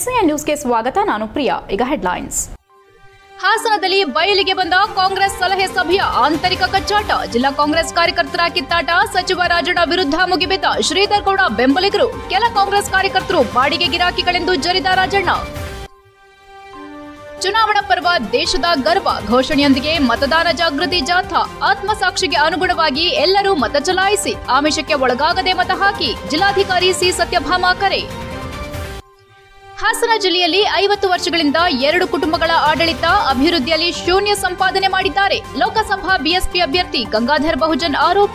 HCN ನ್ಯೂಸ್ಗೆ ಸ್ವಾಗತ ನಾನು ಪ್ರಿಯಾ ಈಗ ಹೆಡ್ಲೈನ್ಸ್ ಹಾಸನದಲ್ಲಿ ಬಯಲಿಗೆ ಬಂದ ಕಾಂಗ್ರೆಸ್ ಸಲಹೆ ಸಭೆಯ ಆಂತರಿಕ ಕಚ್ಚಾಟ ಜಿಲ್ಲಾ ಕಾಂಗ್ರೆಸ್ ಕಾರ್ಯಕರ್ತರ ಕಿತ್ತಾಟ ಸಚಿವ ರಾಜಣ್ಣ ವಿರುದ್ಧ ಮುಗಿಬಿದ್ದ ಶ್ರೀಧರ್ ಗೌಡ ಬೆಂಬಲಿಗರು ಕೆಲ ಕಾಂಗ್ರೆಸ್ ಕಾರ್ಯಕರ್ತರು ಬಾಡಿಗೆ ಗಿರಾಕಿಗಳೆಂದು ಜರಿದ ರಾಜಣ್ಣ ಚುನಾವಣಾ ಪರ್ವ ದೇಶದ ಗರ್ವ ಘೋಷಣೆಯೊಂದಿಗೆ ಮತದಾನ ಜಾಗೃತಿ ಜಾಥಾ ಆತ್ಮಸಾಕ್ಷಿಗೆ ಅನುಗುಣವಾಗಿ ಎಲ್ಲರೂ ಮತ ಚಲಾಯಿಸಿ ಆಮಿಷಕ್ಕೆ ಒಳಗಾಗದೆ ಮತ ಹಾಕಿ ಜಿಲ್ಲಾಧಿಕಾರಿ ಸಿ ಸತ್ಯಭಾಮ ಕರೆ ಹಾಸನ ಜಿಲ್ಲೆಯಲ್ಲಿ ಐವತ್ತು ವರ್ಷಗಳಿಂದ ಎರಡು ಕುಟುಂಬಗಳ ಆಡಳಿತ ಅಭಿವೃದ್ಧಿಯಲ್ಲಿ ಶೂನ್ಯ ಸಂಪಾದನೆ ಮಾಡಿದ್ದಾರೆ ಲೋಕಸಭಾ ಬಿಎಸ್ಪಿ ಅಭ್ಯರ್ಥಿ ಗಂಗಾಧರ್ ಬಹುಜನ್ ಆರೋಪ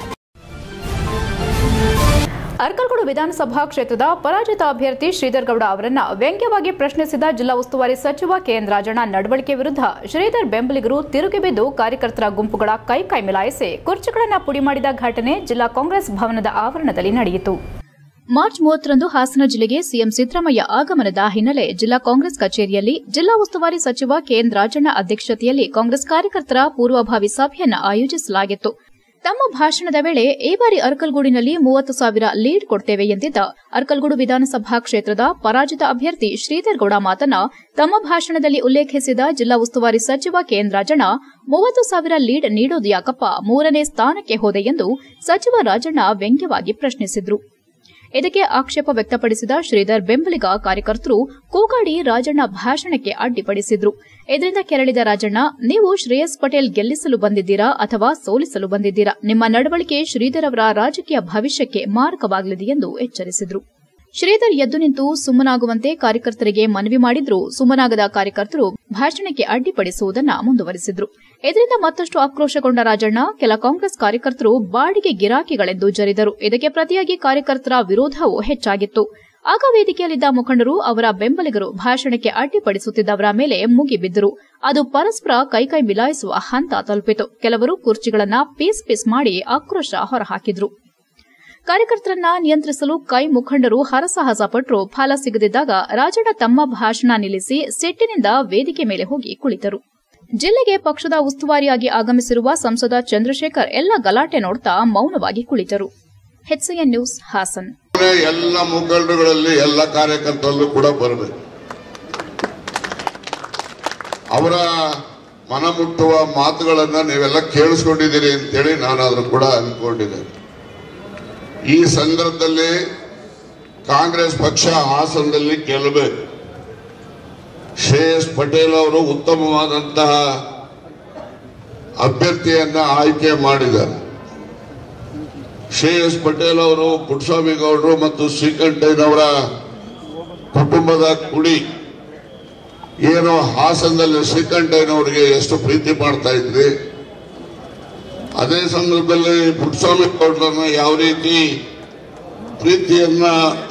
ಅರ್ಕಲ್ಗೂಡು ವಿಧಾನಸಭಾ ಕ್ಷೇತ್ರದ ಪರಾಜಿತ ಅಭ್ಯರ್ಥಿ ಶ್ರೀಧರ್ ಗೌಡ ಅವರನ್ನ ವ್ಯಂಗ್ಯವಾಗಿ ಪ್ರಶ್ನಿಸಿದ ಜಿಲ್ಲಾ ಉಸ್ತುವಾರಿ ಸಚಿವ ಕೆಎನ್ ರಾಜಣ್ಣ ನಡವಳಿಕೆ ವಿರುದ್ಧ ಶ್ರೀಧರ್ ಬೆಂಬಲಿಗರು ತಿರುಗಿ ಬಿದ್ದು ಕಾರ್ಯಕರ್ತರ ಗುಂಪುಗಳ ಕೈ ಕೈ ಮಿಲಾಯಿಸಿ ಕುರ್ಚಿಗಳನ್ನು ಪುಡಿ ಮಾಡಿದ ಘಟನೆ ಜಿಲ್ಲಾ ಕಾಂಗ್ರೆಸ್ ಭವನದ ಆವರಣದಲ್ಲಿ ನಡೆಯಿತು ಮಾರ್ಚ್ ಮೂವತ್ತರಂದು ಹಾಸನ ಜಿಲ್ಲೆಗೆ ಸಿಎಂ ಸಿದ್ದರಾಮಯ್ಯ ಆಗಮನದ ಹಿನ್ನೆಲೆ ಜಿಲ್ಲಾ ಕಾಂಗ್ರೆಸ್ ಕಚೇರಿಯಲ್ಲಿ ಜಿಲ್ಲಾ ಉಸ್ತುವಾರಿ ಸಚಿವ ಕೆಎನ್ ರಾಜಣ್ಣ ಅಧ್ಯಕ್ಷತೆಯಲ್ಲಿ ಕಾಂಗ್ರೆಸ್ ಕಾರ್ಯಕರ್ತರ ಪೂರ್ವಭಾವಿ ಸಭೆಯನ್ನು ಆಯೋಜಿಸಲಾಗಿತ್ತು ತಮ್ಮ ಭಾಷಣದ ವೇಳೆ ಈ ಬಾರಿ ಅರ್ಕಲ್ಗೂಡಿನಲ್ಲಿ ಮೂವತ್ತು ಸಾವಿರ ಲೀಡ್ ಕೊಡ್ತೇವೆ ಎಂದಿದ್ದ ಅರ್ಕಲ್ಗೂಡು ವಿಧಾನಸಭಾ ಕ್ಷೇತ್ರದ ಪರಾಜಿತ ಅಭ್ಯರ್ಥಿ ಶ್ರೀಧರ್ ಗೌಡ ಮಾತನ್ನ ತಮ್ಮ ಭಾಷಣದಲ್ಲಿ ಉಲ್ಲೇಖಿಸಿದ ಜಿಲ್ಲಾ ಉಸ್ತುವಾರಿ ಸಚಿವ ಕೆಎನ್ ರಾಜಣ್ಣ ಮೂವತ್ತು ಸಾವಿರ ಲೀಡ್ ನೀಡೋದು ಯಾಕಪ್ಪ ಮೂರನೇ ಸ್ಥಾನಕ್ಕೆ ಹೋದೆ ಎಂದು ಸಚಿವ ರಾಜಣ್ಣ ವ್ಯಂಗ್ಯವಾಗಿ ಪ್ರಶ್ನಿಸಿದ್ರು ಇದಕ್ಕೆ ಆಕ್ಷೇಪ ವ್ಯಕ್ತಪಡಿಸಿದ ಶ್ರೀಧರ್ ಬೆಂಬಲಿಗ ಕಾರ್ಯಕರ್ತರು ಕೂಗಾಡಿ ರಾಜಣ್ಣ ಭಾಷಣಕ್ಕೆ ಅಡ್ಡಿಪಡಿಸಿದ್ರು ಇದರಿಂದ ಕೆರಳಿದ ರಾಜಣ್ಣ ನೀವು ಶ್ರೇಯಸ್ ಪಟೇಲ್ ಗೆಲ್ಲಿಸಲು ಬಂದಿದ್ದೀರಾ ಅಥವಾ ಸೋಲಿಸಲು ಬಂದಿದ್ದೀರಾ ನಿಮ್ಮ ನಡವಳಿಕೆ ಶ್ರೀಧರ್ ಅವರ ರಾಜಕೀಯ ಭವಿಷ್ಯಕ್ಕೆ ಮಾರಕವಾಗಲಿದೆ ಎಂದು ಎಚ್ಚರಿಸಿದ್ರು ಶ್ರೀಧರ್ ಎದ್ದು ನಿಂತು ಸುಮ್ಮನಾಗುವಂತೆ ಕಾರ್ಯಕರ್ತರಿಗೆ ಮನವಿ ಮಾಡಿದ್ರೂ ಸುಮ್ಮನಾಗದ ಕಾರ್ಯಕರ್ತರು ಭಾಷಣಕ್ಕೆ ಅಡ್ಡಿಪಡಿಸುವುದನ್ನ ಮುಂದುವರೆಸಿದ್ರು ಇದರಿಂದ ಮತ್ತಷ್ಟು ಆಕ್ರೋಶಗೊಂಡ ರಾಜಣ್ಣ ಕೆಲ ಕಾಂಗ್ರೆಸ್ ಕಾರ್ಯಕರ್ತರು ಬಾಡಿಗೆ ಗಿರಾಕಿಗಳೆಂದು ಜರಿದರು ಇದಕ್ಕೆ ಪ್ರತಿಯಾಗಿ ಕಾರ್ಯಕರ್ತರ ವಿರೋಧವೂ ಹೆಚ್ಚಾಗಿತ್ತು ಆಗ ವೇದಿಕೆಯಲ್ಲಿದ್ದ ಮುಖಂಡರು ಅವರ ಬೆಂಬಲಿಗರು ಭಾಷಣಕ್ಕೆ ಅಡ್ಡಿಪಡಿಸುತ್ತಿದ್ದವರ ಮೇಲೆ ಮುಗಿಬಿದ್ದರು ಅದು ಪರಸ್ಪರ ಕೈಕೈ ಮಿಲಾಯಿಸುವ ಹಂತ ತಲುಪಿತು ಕೆಲವರು ಕುರ್ಚಿಗಳನ್ನ ಪೀಸ್ ಪೀಸ್ ಮಾಡಿ ಆಕ್ರೋಶ ಹೊರಹಾಕಿದ್ರು ಕಾರ್ಯಕರ್ತರನ್ನ ನಿಯಂತ್ರಿಸಲು ಕೈ ಮುಖಂಡರು ಹರಸಾಹಸ ಪಟ್ಟರು ಫಲ ಸಿಗದಿದ್ದಾಗ ರಾಜಣ್ಣ ತಮ್ಮ ಭಾಷಣ ನಿಲ್ಲಿಸಿ ಸಿಟ್ಟಿನಿಂದ ವೇದಿಕೆ ಮೇಲೆ ಹೋಗಿ ಕುಳಿತರು ಜಿಲ್ಲೆಗೆ ಪಕ್ಷದ ಉಸ್ತುವಾರಿಯಾಗಿ ಆಗಮಿಸಿರುವ ಸಂಸದ ಚಂದ್ರಶೇಖರ್ ಎಲ್ಲ ಗಲಾಟೆ ನೋಡ್ತಾ ಮೌನವಾಗಿ ಕುಳಿತರು ಹೆಚ್ಸಿಎನ್ ನ್ಯೂಸ್ ಹಾಸನ್ ಎಲ್ಲ ಮುಖಂಡರುಗಳಲ್ಲಿ ಎಲ್ಲ ಕಾರ್ಯಕರ್ತರಲ್ಲೂ ಕೂಡ ಬರಬೇಕು ಅವರ ಮನಮುಟ್ಟುವ ಮಾತುಗಳನ್ನ ನೀವೆಲ್ಲ ಕೇಳಿಸ್ಕೊಂಡಿದ್ದೀರಿ ಅಂತೇಳಿ ನಾನಾದ್ರೂ ಕೂಡ ಅನ್ಕೊಂಡಿದ್ದೇನೆ ಈ ಸಂದರ್ಭದಲ್ಲಿ ಕಾಂಗ್ರೆಸ್ ಪಕ್ಷ ಹಾಸನದಲ್ಲಿ ಗೆಲ್ಲಬೇಕು ಶ್ರೇಯಸ್ ಪಟೇಲ್ ಅವರು ಉತ್ತಮವಾದಂತಹ ಅಭ್ಯರ್ಥಿಯನ್ನ ಆಯ್ಕೆ ಮಾಡಿದ್ದಾರೆ ಶ್ರೇಯಸ್ ಪಟೇಲ್ ಅವರು ಪುಟ್ಟಸ್ವಾಮಿ ಗೌಡರು ಮತ್ತು ಶ್ರೀಕಂಠಯ್ಯನವರ ಕುಟುಂಬದ ಕುಡಿ ಏನು ಹಾಸನದಲ್ಲಿ ಶ್ರೀಕಂಠಯ್ಯನವರಿಗೆ ಎಷ್ಟು ಪ್ರೀತಿ ಮಾಡ್ತಾ ಇದ್ರಿ ಅದೇ ಸಂದರ್ಭದಲ್ಲಿ ಪುಟ್ಟಸ್ವಾಮಿ ಗೌಡರನ್ನ ಯಾವ ರೀತಿ ಪ್ರೀತಿಯನ್ನ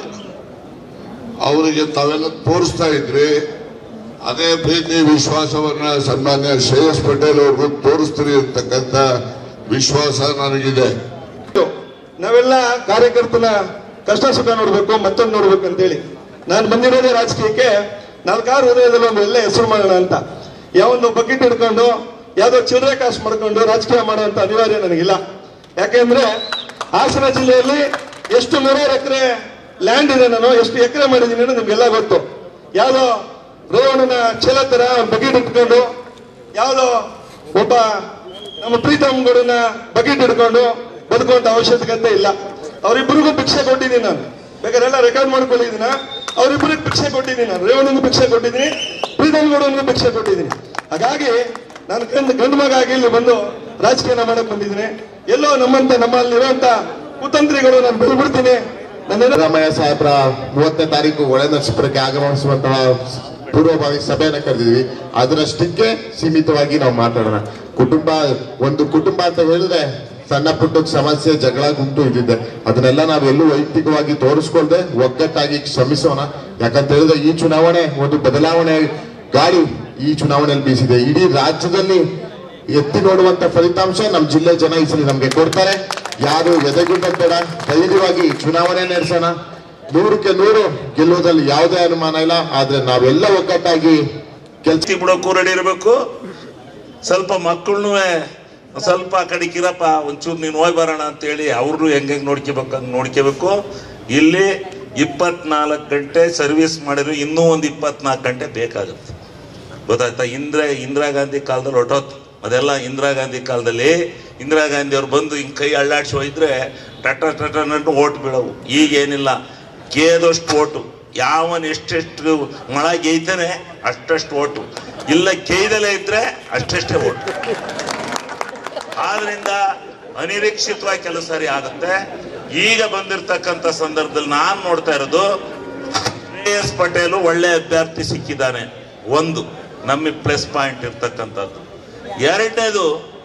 ಅವರಿಗೆ ತಾವೆಲ್ಲ ತೋರಿಸ್ತಾ ಇದ್ರಿ ಅದೇ ಪ್ರೀತಿ ವಿಶ್ವಾಸವನ್ನ ಸನ್ಮಾನ್ಯ ಶ್ರೇಯಸ್ ಪಟೇಲ್ ಅವ್ರಿಗೂ ತೋರಿಸ್ತೀರಿ ಅಂತಕ್ಕಂಥ ವಿಶ್ವಾಸ ನನಗಿದೆ ನಾವೆಲ್ಲ ಕಾರ್ಯಕರ್ತನ ಕಷ್ಟ ಸುಖ ನೋಡ್ಬೇಕು ಮತ್ತೊಂದು ನೋಡ್ಬೇಕು ಅಂತೇಳಿ ನಾನು ಬಂದಿರೋದೇ ರಾಜಕೀಯಕ್ಕೆ ನಾಲ್ಕಾರು ಹೃದಯದಲ್ಲಿ ಒಂದು ಒಳ್ಳೆ ಹೆಸರು ಮಾಡೋಣ ಅಂತ ಯಾವೊಂದು ಬಕೆಟ್ ಹಿಡ್ಕೊಂಡು ಯಾವ್ದೋ ಚಿಲ್ಲರೆ ಕಾಸು ಮಾಡ್ಕೊಂಡು ರಾಜಕೀಯ ಮಾಡುವಂತ ಅನಿವಾರ್ಯ ನನಗಿಲ್ಲ ಯಾಕೆಂದ್ರೆ ಹಾಸನ ಜಿಲ್ಲೆಯಲ್ಲಿ ಎಷ್ಟು ನೂರಾರು ಎಕರೆ ಲ್ಯಾಂಡ್ ಇದೆ ನಾನು ಎಷ್ಟು ಎಕರೆ ಮಾಡಿದ್ದೀನಿ ಅನ್ನೋದು ನಿಮ್ಗೆಲ್ಲ ಗೊತ್ತು ಯಾವ್ದೋ ರೋಹಣನ ಚೀಲ ತರ ಬಕೆಟ್ ಇಟ್ಕೊಂಡು ಯಾವ್ದೋ ಒಬ್ಬ ನಮ್ಮ ಪ್ರೀತಮ್ ಗೌಡನ ಬಕೆಟ್ ಹಿಡ್ಕೊಂಡು ಬದುಕುವಂತ ಅವಶ್ಯಕತೆ ಇಲ್ಲ ಅವರಿಬ್ಬರಿಗೂ ಭಿಕ್ಷೆ ಕೊಟ್ಟಿದ್ದೀನಿ ನಾನು ಬೇಕಾದ್ರೆ ಎಲ್ಲ ರೆಕಾರ್ಡ್ ಮಾಡ್ಕೊಂಡಿದ್ದೀನ ಅವರಿಬ್ಬರಿಗೆ ಭಿಕ್ಷೆ ಕೊಟ್ಟಿದ್ದೀನಿ ನಾನು ರೇವಣ್ಣನಿಗೂ ಭಿಕ್ಷೆ ಕೊಟ್ಟಿದ್ದೀನಿ ಪ್ರೀತಮ್ ಗೌಡನಿಗೂ ಭಿಕ್ಷೆ ಕೊಟ್ಟಿದ್ದೀನಿ ಹಾಗಾಗಿ ನಾನು ಗಂಡು ಗಂಡು ಮಗ ಆಗಿ ಇಲ್ಲಿ ಬಂದು ರಾಜಕೀಯನ ಮಾಡಕ್ ಬಂದಿದ್ದೀನಿ ಎಲ್ಲೋ ನಮ್ಮಂತ ನಮ್ಮಲ್ಲಿರುವಂತ ಕುತಂತ್ರಿಗಳು ನಾನು ಬಿಡ್ಬಿಡ್ತೀನಿ ನನ್ನ ಸಿದ್ದರಾಮಯ್ಯ ಸಾಹೇಬ್ರ ಮೂವತ್ತನೇ ತಾರೀಕು ಒಳೆ ನರಸೀಪುರಕ್ಕೆ ಆಗಮಿಸುವಂತಹ ಪೂರ್ವಭಾವಿ ಸಭೆಯನ್ನ ಕರೆದಿದ್ವಿ ಅದರಷ್ಟಕ್ಕೆ ಸೀಮಿತವಾಗಿ ನಾವು ಮಾತಾಡೋಣ ಕುಟುಂಬ ಒಂದು ಕುಟುಂಬ ಅಂತ ಹೇಳಿದ್ರೆ ಸಣ್ಣ ಪುಟ್ಟ ಸಮಸ್ಯೆ ಜಗಳ ಗುಂಪು ಇದ್ದಿದ್ದೆ ಅದನ್ನೆಲ್ಲ ನಾವೆಲ್ಲೂ ವೈಯಕ್ತಿಕವಾಗಿ ತೋರಿಸ್ಕೊಳ್ದೆ ಒಗ್ಗಟ್ಟಾಗಿ ಶ್ರಮಿಸೋಣ ಯಾಕಂತ ಹೇಳಿದ್ರೆ ಈ ಚುನಾವಣೆ ಒಂದು ಬದಲಾವಣೆ ಗಾಳಿ ಈ ಚುನಾವಣೆಯಲ್ಲಿ ಬೀಸಿದೆ ಇಡೀ ರಾಜ್ಯದಲ್ಲಿ ಎತ್ತಿ ನೋಡುವಂತ ಫಲಿತಾಂಶ ನಮ್ಮ ಜಿಲ್ಲೆ ಜನ ಈ ಸಲ ನಮ್ಗೆ ಕೊಡ್ತಾರೆ ಯಾರು ಎದೆಗುಂದದ್ ಬೇಡ ಧೈರ್ಯವಾಗಿ ಚುನಾವಣೆ ನಡೆಸೋಣ ನೂರಕ್ಕೆ ನೂರು ಗೆಲ್ಲುವುದಲ್ಲಿ ಯಾವುದೇ ಅನುಮಾನ ಇಲ್ಲ ಆದ್ರೆ ನಾವೆಲ್ಲ ಒಗ್ಗಟ್ಟಾಗಿ ಕೆಲ್ಸ ಎತ್ತಿ ಬಿಡೋಕ್ಕೂ ರೆಡಿ ಇರಬೇಕು ಸ್ವಲ್ಪ ಮಕ್ಕಳನ್ನೂ ಸ್ವಲ್ಪ ಆ ಕಡೆಗಿರಪ್ಪ ಒಂಚೂರು ನೀನು ಹೋಗಿ ಬರೋಣ ಅಂತೇಳಿ ಅವ್ರನ್ನೂ ಹೆಂಗೆ ಹೆಂಗೆ ನೋಡ್ಕೋಬೇಕು ಹಂಗೆ ನೋಡ್ಕೋಬೇಕು ಇಲ್ಲಿ ಇಪ್ಪತ್ನಾಲ್ಕು ಗಂಟೆ ಸರ್ವಿಸ್ ಮಾಡಿದ್ರು ಇನ್ನೂ ಒಂದು ಇಪ್ಪತ್ನಾಲ್ಕು ಗಂಟೆ ಬೇಕಾಗುತ್ತೆ ಗೊತ್ತಾಯ್ತಾ ಇಂದಿರಾ ಇಂದಿರಾ ಗಾಂಧಿ ಕಾಲದಲ್ಲಿ ಹೊಟ್ಟೋತು ಅದೆಲ್ಲ ಇಂದಿರಾ ಗಾಂಧಿ ಕಾಲದಲ್ಲಿ ಇಂದಿರಾ ಗಾಂಧಿ ಅವ್ರು ಬಂದು ಹಿಂಗೆ ಕೈ ಅಳ್ಳಾಡ್ಸಿ ಹೋಯ್ದ್ರೆ ಟಟ ಟಟ ನಟ್ಟು ಓಟ್ ಬೀಳವು ಈಗೇನಿಲ್ಲ ಕೇದಷ್ಟು ಓಟು ಯಾವನ್ ಎಷ್ಟೆಷ್ಟು ಮಳ ಗೇಯ್ತಾನೆ ಅಷ್ಟಷ್ಟು ಓಟು ಇಲ್ಲ ಕೇಯ್ದಲೇ ಇದ್ರೆ ಅಷ್ಟಷ್ಟೇ ಓಟು ಆದ್ರಿಂದ ಅನಿರೀಕ್ಷಿತವಾಗಿ ಕೆಲವು ಸಾರಿ ಆಗುತ್ತೆ ಈಗ ಬಂದಿರತಕ್ಕಂಥ ಸಂದರ್ಭದಲ್ಲಿ ನಾನು ನೋಡ್ತಾ ಇರೋದು ಶ್ರೇಯಸ್ ಪಟೇಲು ಒಳ್ಳೆ ಅಭ್ಯರ್ಥಿ ಸಿಕ್ಕಿದ್ದಾನೆ ಒಂದು ನಮ್ಮ ಪ್ಲಸ್ ಪಾಯಿಂಟ್ ಇರ್ತಕ್ಕಂಥದ್ದು ಎರಡನೇದು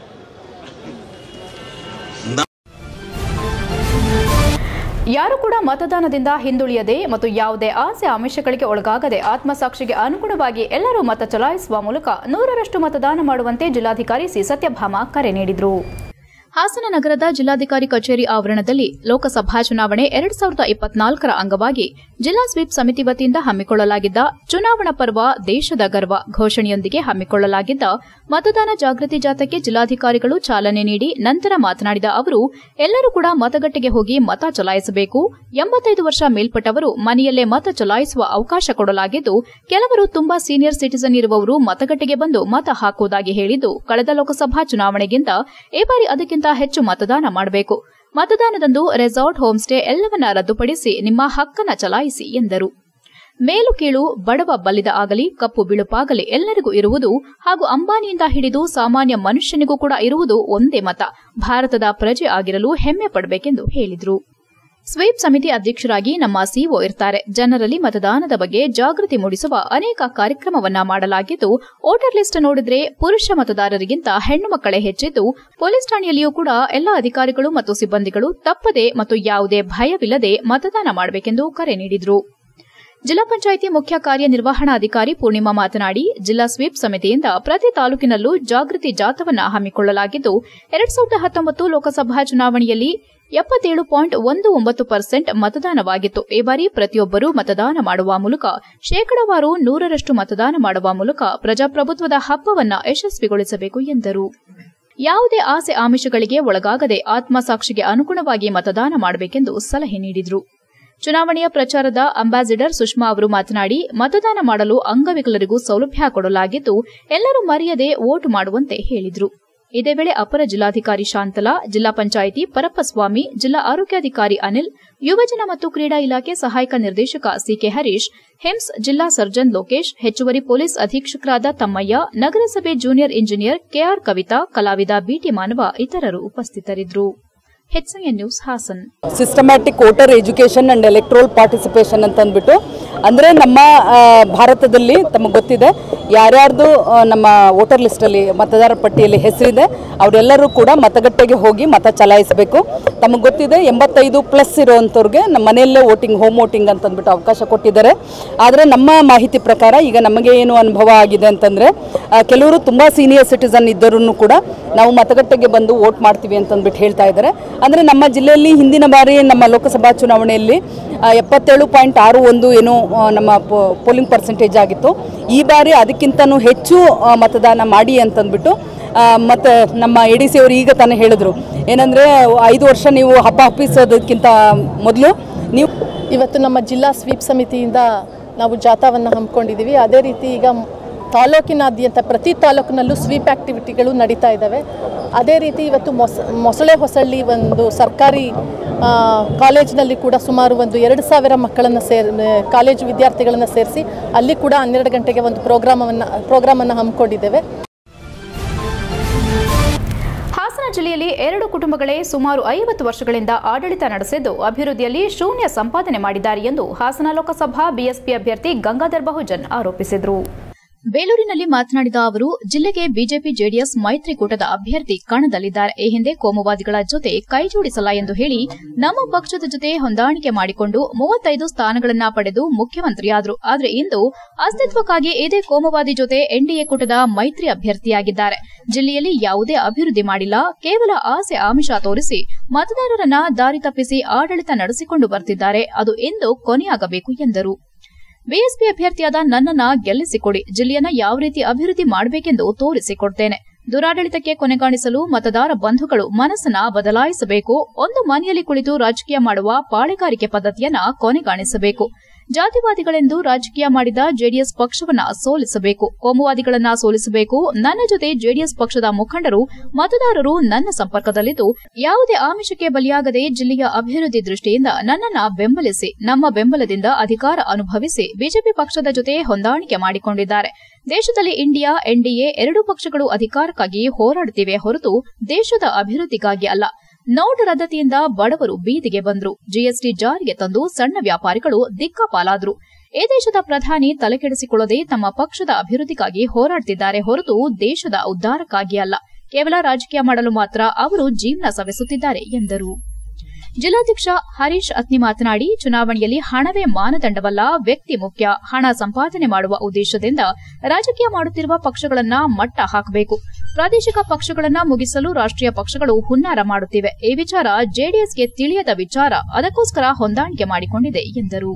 ಯಾರು ಕೂಡ ಮತದಾನದಿಂದ ಹಿಂದುಳಿಯದೆ ಮತ್ತು ಯಾವುದೇ ಆಸೆ ಆಮಿಷಗಳಿಗೆ ಒಳಗಾಗದೆ ಆತ್ಮಸಾಕ್ಷಿಗೆ ಅನುಗುಣವಾಗಿ ಎಲ್ಲರೂ ಮತ ಚಲಾಯಿಸುವ ಮೂಲಕ ನೂರರಷ್ಟು ಮತದಾನ ಮಾಡುವಂತೆ ಜಿಲ್ಲಾಧಿಕಾರಿ ಸಿ ಸತ್ಯಭಾಮ ಕರೆ ನೀಡಿದರು ಹಾಸನ ನಗರದ ಜಿಲ್ಲಾಧಿಕಾರಿ ಕಚೇರಿ ಆವರಣದಲ್ಲಿ ಲೋಕಸಭಾ ಚುನಾವಣೆ ಎರಡ್ ಸಾವಿರದ ಇಪ್ಪತ್ನಾಲ್ಕರ ಅಂಗವಾಗಿ ಜಿಲ್ಲಾ ಸ್ವೀಪ್ ಸಮಿತಿ ವತಿಯಿಂದ ಹಮ್ಮಿಕೊಳ್ಳಲಾಗಿದ್ದ ಚುನಾವಣಾ ಪರ್ವ ದೇಶದ ಗರ್ವ ಘೋಷಣೆಯೊಂದಿಗೆ ಹಮ್ಮಿಕೊಳ್ಳಲಾಗಿದ್ದ ಮತದಾನ ಜಾಗೃತಿ ಜಾಥಾಕ್ಕೆ ಜಿಲ್ಲಾಧಿಕಾರಿಗಳು ಚಾಲನೆ ನೀಡಿ ನಂತರ ಮಾತನಾಡಿದ ಅವರು ಎಲ್ಲರೂ ಕೂಡ ಮತಗಟ್ಟೆಗೆ ಹೋಗಿ ಮತ ಚಲಾಯಿಸಬೇಕು ಎಂಬತ್ತೈದು ವರ್ಷ ಮೇಲ್ಪಟ್ಟವರು ಮನೆಯಲ್ಲೇ ಮತ ಚಲಾಯಿಸುವ ಅವಕಾಶ ಕೊಡಲಾಗಿದ್ದು ಕೆಲವರು ತುಂಬಾ ಸೀನಿಯರ್ ಸಿಟಿಸನ್ ಇರುವವರು ಮತಗಟ್ಟೆಗೆ ಬಂದು ಮತ ಹಾಕುವುದಾಗಿ ಹೇಳಿದ್ದು ಕಳೆದ ಲೋಕಸಭಾ ಚುನಾವಣೆಗಿಂತ ಈ ಬಾರಿ ಅದಕ್ಕಿಂತ ಹೆಚ್ಚು ಮತದಾನ ಮಾಡಬೇಕು ಮತದಾನದಂದು ರೆಸಾರ್ಟ್ ಹೋಮ್ ಸ್ಟೇ ಎಲ್ಲವನ್ನ ರದ್ದುಪಡಿಸಿ ನಿಮ್ಮ ಹಕ್ಕನ್ನ ಚಲಾಯಿಸಿ ಎಂದರು ಮೇಲು ಕೀಳು ಬಡವ ಬಲ್ಲಿದ ಆಗಲಿ ಕಪ್ಪು ಬಿಳುಪಾಗಲಿ ಎಲ್ಲರಿಗೂ ಇರುವುದು ಹಾಗೂ ಅಂಬಾನಿಯಿಂದ ಹಿಡಿದು ಸಾಮಾನ್ಯ ಮನುಷ್ಯನಿಗೂ ಕೂಡ ಇರುವುದು ಒಂದೇ ಮತ ಭಾರತದ ಪ್ರಜೆ ಆಗಿರಲು ಹೆಮ್ಮೆ ಪಡಬೇಕೆಂದು ಹೇಳಿದರು ಸ್ವೀಪ್ ಸಮಿತಿ ಅಧ್ಯಕ್ಷರಾಗಿ ನಮ್ಮ ಸಿಒ ಇರ್ತಾರೆ ಜನರಲ್ಲಿ ಮತದಾನದ ಬಗ್ಗೆ ಜಾಗೃತಿ ಮೂಡಿಸುವ ಅನೇಕ ಕಾರ್ಯಕ್ರಮವನ್ನ ಮಾಡಲಾಗಿದ್ದು ವೋಟರ್ ಲಿಸ್ಟ್ ನೋಡಿದ್ರೆ ಪುರುಷ ಮತದಾರರಿಗಿಂತ ಹೆಣ್ಣು ಮಕ್ಕಳೇ ಹೆಚ್ಚಿದ್ದು ಪೊಲೀಸ್ ಠಾಣೆಯಲ್ಲಿಯೂ ಕೂಡ ಎಲ್ಲಾ ಅಧಿಕಾರಿಗಳು ಮತ್ತು ಸಿಬ್ಬಂದಿಗಳು ತಪ್ಪದೆ ಮತ್ತು ಯಾವುದೇ ಭಯವಿಲ್ಲದೆ ಮತದಾನ ಮಾಡಬೇಕೆಂದು ಕರೆ ನೀಡಿದರು ಜಿಲ್ಲಾ ಪಂಚಾಯಿತಿ ಮುಖ್ಯ ಕಾರ್ಯನಿರ್ವಹಣಾಧಿಕಾರಿ ಪೂರ್ಣಿಮಾ ಮಾತನಾಡಿ ಜಿಲ್ಲಾ ಸ್ವೀಪ್ ಸಮಿತಿಯಿಂದ ಪ್ರತಿ ತಾಲೂಕಿನಲ್ಲೂ ಜಾಗೃತಿ ಜಾಥವನ್ನ ಹಮ್ಮಿಕೊಳ್ಳಲಾಗಿದ್ದು ಎರಡ್ ಸಾವಿರದ ಹತ್ತೊಂಬತ್ತು ಲೋಕಸಭಾ ಚುನಾವಣೆಯಲ್ಲಿ ಎಪ್ಪತ್ತೇಳು ಪಾಯಿಂಟ್ ಒಂದು ಒಂಬತ್ತು ಪರ್ಸೆಂಟ್ ಮತದಾನವಾಗಿತ್ತು ಈ ಬಾರಿ ಪ್ರತಿಯೊಬ್ಬರೂ ಮತದಾನ ಮಾಡುವ ಮೂಲಕ ಶೇಕಡವಾರು ನೂರರಷ್ಟು ಮತದಾನ ಮಾಡುವ ಮೂಲಕ ಪ್ರಜಾಪ್ರಭುತ್ವದ ಹಬ್ಬವನ್ನ ಯಶಸ್ವಿಗೊಳಿಸಬೇಕು ಎಂದರು ಯಾವುದೇ ಆಸೆ ಆಮಿಷಗಳಿಗೆ ಒಳಗಾಗದೆ ಆತ್ಮಸಾಕ್ಷಿಗೆ ಅನುಗುಣವಾಗಿ ಮತದಾನ ಮಾಡಬೇಕೆಂದು ಸಲಹೆ ನೀಡಿದರು ಚುನಾವಣೆಯ ಪ್ರಚಾರದ ಅಂಬಾಸಿಡರ್ ಸುಷ್ಮಾ ಅವರು ಮಾತನಾಡಿ ಮತದಾನ ಮಾಡಲು ಅಂಗವಿಕಲರಿಗೂ ಸೌಲಭ್ಯ ಕೊಡಲಾಗಿದ್ದು ಎಲ್ಲರೂ ಮರೆಯದೆ ವೋಟ್ ಮಾಡುವಂತೆ ಹೇಳಿದರು ಇದೇ ವೇಳೆ ಅಪರ ಜಿಲ್ಲಾಧಿಕಾರಿ ಶಾಂತಲಾ ಜಿಲ್ಲಾ ಪಂಚಾಯಿತಿ ಪರಪ್ಪಸ್ವಾಮಿ ಜಿಲ್ಲಾ ಆರೋಗ್ಯಾಧಿಕಾರಿ ಅನಿಲ್ ಯುವಜನ ಮತ್ತು ಕ್ರೀಡಾ ಇಲಾಖೆ ಸಹಾಯಕ ನಿರ್ದೇಶಕ ಸಿಕೆ ಹರೀಶ್ ಹೆಮ್ಸ್ ಜಿಲ್ಲಾ ಸರ್ಜನ್ ಲೋಕೇಶ್ ಹೆಚ್ಚುವರಿ ಪೊಲೀಸ್ ಅಧೀಕ್ಷಕರಾದ ತಮ್ಮಯ್ಯ ನಗರಸಭೆ ಜೂನಿಯರ್ ಇಂಜಿನಿಯರ್ ಕೆಆರ್ ಕವಿತಾ ಕಲಾವಿದ ಬಿಟಿ ಮಾನವ ಇತರರು ಉಪಸ್ಥಿತರಿದ್ದರು HIN news Hassan systematic voter education and electoral participation ಅಂತ ಅಂದ್ಬಿಟ್ಟು ಅಂದರೆ ನಮ್ಮ ಆ, ಭಾರತದಲ್ಲಿ ತಮಗೆ ಗೊತ್ತಿದೆ ಯಾರ್ಯಾರ್ದು ಆ, ನಮ್ಮ ವೋಟರ್ ಲಿಸ್ಟಲ್ಲಿ ಮತದಾರರ ಪಟ್ಟಿಯಲ್ಲಿ ಹೆಸರಿದೆ ಅವರೆಲ್ಲರೂ ಕೂಡ ಮತಗಟ್ಟೆಗೆ ಹೋಗಿ ಮತ ಚಲಾಯಿಸಬೇಕು ತಮಗೆ ಗೊತ್ತಿದೆ ಎಂಬತ್ತೈದು ಪ್ಲಸ್ ಇರೋವಂಥವ್ರಿಗೆ ನಮ್ಮ ಮನೆಯಲ್ಲೇ ವೋಟಿಂಗ್ ಹೋಮ್ ವೋಟಿಂಗ್ ಅಂತ ಅಂದ್ಬಿಟ್ಟು ಅವಕಾಶ ಕೊಟ್ಟಿದ್ದಾರೆ ಆದರೆ ನಮ್ಮ ಮಾಹಿತಿ ಪ್ರಕಾರ ಈಗ ನಮಗೆ ಏನು ಅನುಭವ ಆಗಿದೆ ಅಂತಂದರೆ ಕೆಲವರು ತುಂಬ ಸೀನಿಯರ್ ಸಿಟಿಸನ್ ಇದ್ದರೂ ಕೂಡ ನಾವು ಮತಗಟ್ಟೆಗೆ ಬಂದು ವೋಟ್ ಮಾಡ್ತೀವಿ ಅಂತಂದ್ಬಿಟ್ಟು ಹೇಳ್ತಾ ಇದ್ದಾರೆ ಅಂದರೆ ನಮ್ಮ ಜಿಲ್ಲೆಯಲ್ಲಿ ಹಿಂದಿನ ಬಾರಿ ನಮ್ಮ ಲೋಕಸಭಾ ಚುನಾವಣೆಯಲ್ಲಿ ಆ, ಎಪ್ಪತ್ತೇಳು ಪಾಯಿಂಟ್ ಆರು ಒಂದು ಏನು ಆ, ನಮ್ಮ ಪೋಲಿಂಗ್ ಪರ್ಸೆಂಟೇಜ್ ಆಗಿತ್ತು ಈ ಬಾರಿ ಅದಕ್ಕಿಂತನೂ ಹೆಚ್ಚು ಆ, ಮತದಾನ ಮಾಡಿ ಅಂತಂದ್ಬಿಟ್ಟು ಆ, ಮತ್ತೆ ನಮ್ಮ ಎ ಡಿ ಸಿ ಅವರು ಈಗ ತಾನೇ ಹೇಳಿದ್ರು ಏನಂದರೆ ಐದು ವರ್ಷ ನೀವು ಹಬ್ಬ ಹಬ್ಬಿಸೋದಕ್ಕಿಂತ ಮೊದಲು ನೀವು ಇವತ್ತು ನಮ್ಮ ಜಿಲ್ಲಾ ಸ್ವೀಪ್ ಸಮಿತಿಯಿಂದ ನಾವು ಜಾಥಾವನ್ನು ಹಮ್ಮಿಕೊಂಡಿದ್ದೀವಿ ಅದೇ ರೀತಿ ಈಗ ತಾಲೂಕಿನಾದ್ಯಂತ ಪ್ರತಿ ತಾಲೂಕಿನಲ್ಲೂ ಸ್ವೀಪ್ ಆ್ಯಕ್ಟಿವಿಟಿಗಳು ನಡೀತಾ ಇದ್ದಾವೆ ಅದೇ ರೀತಿ ಇವತ್ತು ಮೊಸ ಮೊಸಳೆ ಹೊಸಳ್ಳಿ ಒಂದು ಸರ್ಕಾರಿ ಆ, ಕಾಲೇಜಿನಲ್ಲಿ ಕೂಡ ಸುಮಾರು ಒಂದು ಎರಡು ಸಾವಿರ ಮಕ್ಕಳನ್ನು ಸೇರ್ ಕಾಲೇಜು ವಿದ್ಯಾರ್ಥಿಗಳನ್ನು ಸೇರಿಸಿ ಅಲ್ಲಿ ಕೂಡ ಹನ್ನೆರಡು ಗಂಟೆಗೆ ಒಂದು ಪ್ರೋಗ್ರಾಮವನ್ನು ಪ್ರೋಗ್ರಾಮನ್ನು ಹಮ್ಮಿಕೊಂಡಿದ್ದೇವೆ ಹಾಸನ ಜಿಲ್ಲೆಯಲ್ಲಿ ಎರಡು ಕುಟುಂಬಗಳೇ ಸುಮಾರು ಐವತ್ತು ವರ್ಷಗಳಿಂದ ಆಡಳಿತ ನಡೆಸಿದ್ದು ಅಭಿವೃದ್ಧಿಯಲ್ಲಿ ಶೂನ್ಯ ಸಂಪಾದನೆ ಮಾಡಿದ್ದಾರೆ ಎಂದು ಹಾಸನ ಲೋಕಸಭಾ ಬಿಎಸ್ಪಿ ಅಭ್ಯರ್ಥಿ ಗಂಗಾಧರ್ ಬಹುಜನ್ ಆರೋಪಿಸಿದರು ಬೇಲೂರಿನಲ್ಲಿ ಮಾತನಾಡಿದ ಅವರು ಜಿಲ್ಲೆಗೆ ಬಿಜೆಪಿ ಜೆಡಿಎಸ್ ಮೈತ್ರಿಕೂಟದ ಅಭ್ಯರ್ಥಿ ಕಣದಲ್ಲಿದ್ದಾರೆ ಈ ಹಿಂದೆ ಕೋಮುವಾದಿಗಳ ಜೊತೆ ಕೈಜೋಡಿಸಲ್ಲ ಎಂದು ಹೇಳಿ ನಮ್ಮ ಪಕ್ಷದ ಜೊತೆ ಹೊಂದಾಣಿಕೆ ಮಾಡಿಕೊಂಡು ಮೂವತ್ತೈದು ಸ್ಥಾನಗಳನ್ನ ಪಡೆದು ಮುಖ್ಯಮಂತ್ರಿಯಾದರು ಆದರೆ ಇಂದು ಅಸ್ತಿತ್ವಕ್ಕಾಗಿ ಇದೇ ಕೋಮುವಾದಿ ಜೊತೆ ಎನ್ಡಿಎ ಕೂಟದ ಮೈತ್ರಿ ಅಭ್ಯರ್ಥಿಯಾಗಿದ್ದಾರೆ ಜಿಲ್ಲೆಯಲ್ಲಿ ಯಾವುದೇ ಅಭಿವೃದ್ಧಿ ಮಾಡಿಲ್ಲ ಕೇವಲ ಆಸೆ ಆಮಿಷ ತೋರಿಸಿ ಮತದಾರರನ್ನ ದಾರಿ ತಪ್ಪಿಸಿ ಆಡಳಿತ ನಡೆಸಿಕೊಂಡು ಬರ್ತಿದ್ದಾರೆ ಅದು ಎಂದು ಕೊನೆಯಾಗಬೇಕು ಎಂದರು ಬಿಎಸ್ಪಿ ಅಭ್ಯರ್ಥಿಯಾದ ನನ್ನನ್ನ ಗೆಲ್ಲಿಸಿಕೊಡಿ ಜಿಲ್ಲೆಯನ್ನ ಯಾವ ರೀತಿ ಅಭಿವೃದ್ಧಿ ಮಾಡಬೇಕೆಂದು ತೋರಿಸಿಕೊಡ್ತೇನೆ ದುರಾಡಳಿತಕ್ಕೆ ಕೊನೆಗಾಣಿಸಲು ಮತದಾರ ಬಂಧುಗಳು ಮನಸ್ಸನ್ನ ಬದಲಾಯಿಸಬೇಕು ಒಂದು ಮನೆಯಲ್ಲಿ ಕುಳಿತು ರಾಜಕೀಯ ಮಾಡುವ ಪಾಳೆಗಾರಿಕೆ ಪದ್ಧತಿಯನ್ನ ಕೊನೆಗಾಣಿಸಬೇಕು ಜಾತಿವಾದಿಗಳೆಂದು ರಾಜಕೀಯ ಮಾಡಿದ ಜೆಡಿಎಸ್ ಪಕ್ಷವನ್ನ ಸೋಲಿಸಬೇಕು ಕೋಮುವಾದಿಗಳನ್ನ ಸೋಲಿಸಬೇಕು ನನ್ನ ಜೊತೆ ಜೆಡಿಎಸ್ ಪಕ್ಷದ ಮುಖಂಡರು ಮತದಾರರು ನನ್ನ ಸಂಪರ್ಕದಲ್ಲಿದ್ದು ಯಾವುದೇ ಆಮಿಷಕ್ಕೆ ಬಲಿಯಾಗದೆ ಜಿಲ್ಲೆಯ ಅಭಿವೃದ್ಧಿ ದೃಷ್ಟಿಯಿಂದ ನನ್ನನ್ನ ಬೆಂಬಲಿಸಿ ನಮ್ಮ ಬೆಂಬಲದಿಂದ ಅಧಿಕಾರ ಅನುಭವಿಸಿ ಬಿಜೆಪಿ ಪಕ್ಷದ ಜೊತೆ ಹೊಂದಾಣಿಕೆ ಮಾಡಿಕೊಂಡಿದ್ದಾರೆ ದೇಶದಲ್ಲಿ ಇಂಡಿಯಾ ಎನ್ಡಿಎ ಎರಡೂ ಪಕ್ಷಗಳು ಅಧಿಕಾರಕ್ಕಾಗಿ ಹೋರಾಡುತ್ತಿವೆ ಹೊರತು ದೇಶದ ಅಭಿವೃದ್ಧಿಗಾಗಿ ಅಲ್ಲ ನೋಟ್ ರದ್ದತಿಯಿಂದ ಬಡವರು ಬೀದಿಗೆ ಬಂದ್ರು ಜಿಎಸ್ಟಿ ಜಾರಿಗೆ ತಂದು ಸಣ್ಣ ವ್ಯಾಪಾರಿಗಳು ದಿಕ್ಕಾಪಾಲಾದ್ರು ಈ ದೇಶದ ಪ್ರಧಾನಿ ತಲೆಕೆಡಿಸಿಕೊಳ್ಳದೆ ತಮ್ಮ ಪಕ್ಷದ ಅಭಿವೃದ್ಧಿಗಾಗಿ ಹೋರಾಡುತ್ತಿದ್ದಾರೆ ಹೊರತು ದೇಶದ ಉದ್ದಾರಕ್ಕಾಗಿ ಅಲ್ಲ ಕೇವಲ ರಾಜಕೀಯ ಮಾಡಲು ಮಾತ್ರ ಅವರು ಜೀವನ ಸವೆಸುತ್ತಿದ್ದಾರೆ ಎಂದರು ಜಿಲ್ಲಾಧ್ಯಕ್ಷ ಹರೀಶ್ ಅತ್ನಿ ಮಾತನಾಡಿ ಚುನಾವಣೆಯಲ್ಲಿ ಹಣವೇ ಮಾನದಂಡವಲ್ಲ ವ್ಯಕ್ತಿ ಮುಖ್ಯ ಹಣ ಸಂಪಾದನೆ ಮಾಡುವ ಉದ್ದೇಶದಿಂದ ರಾಜಕೀಯ ಮಾಡುತ್ತಿರುವ ಪಕ್ಷಗಳನ್ನ ಮಟ್ಟ ಹಾಕಬೇಕು ಪ್ರಾದೇಶಿಕ ಪಕ್ಷಗಳನ್ನ ಮುಗಿಸಲು ರಾಷ್ಟೀಯ ಪಕ್ಷಗಳು ಹುನ್ನಾರ ಮಾಡುತ್ತಿವೆ ಈ ವಿಚಾರ ಜೆಡಿಎಸ್ಗೆ ತಿಳಿಯದ ವಿಚಾರ ಅದಕ್ಕೋಸ್ಕರ ಹೊಂದಾಣಿಕೆ ಮಾಡಿಕೊಂಡಿದೆ ಎಂದರು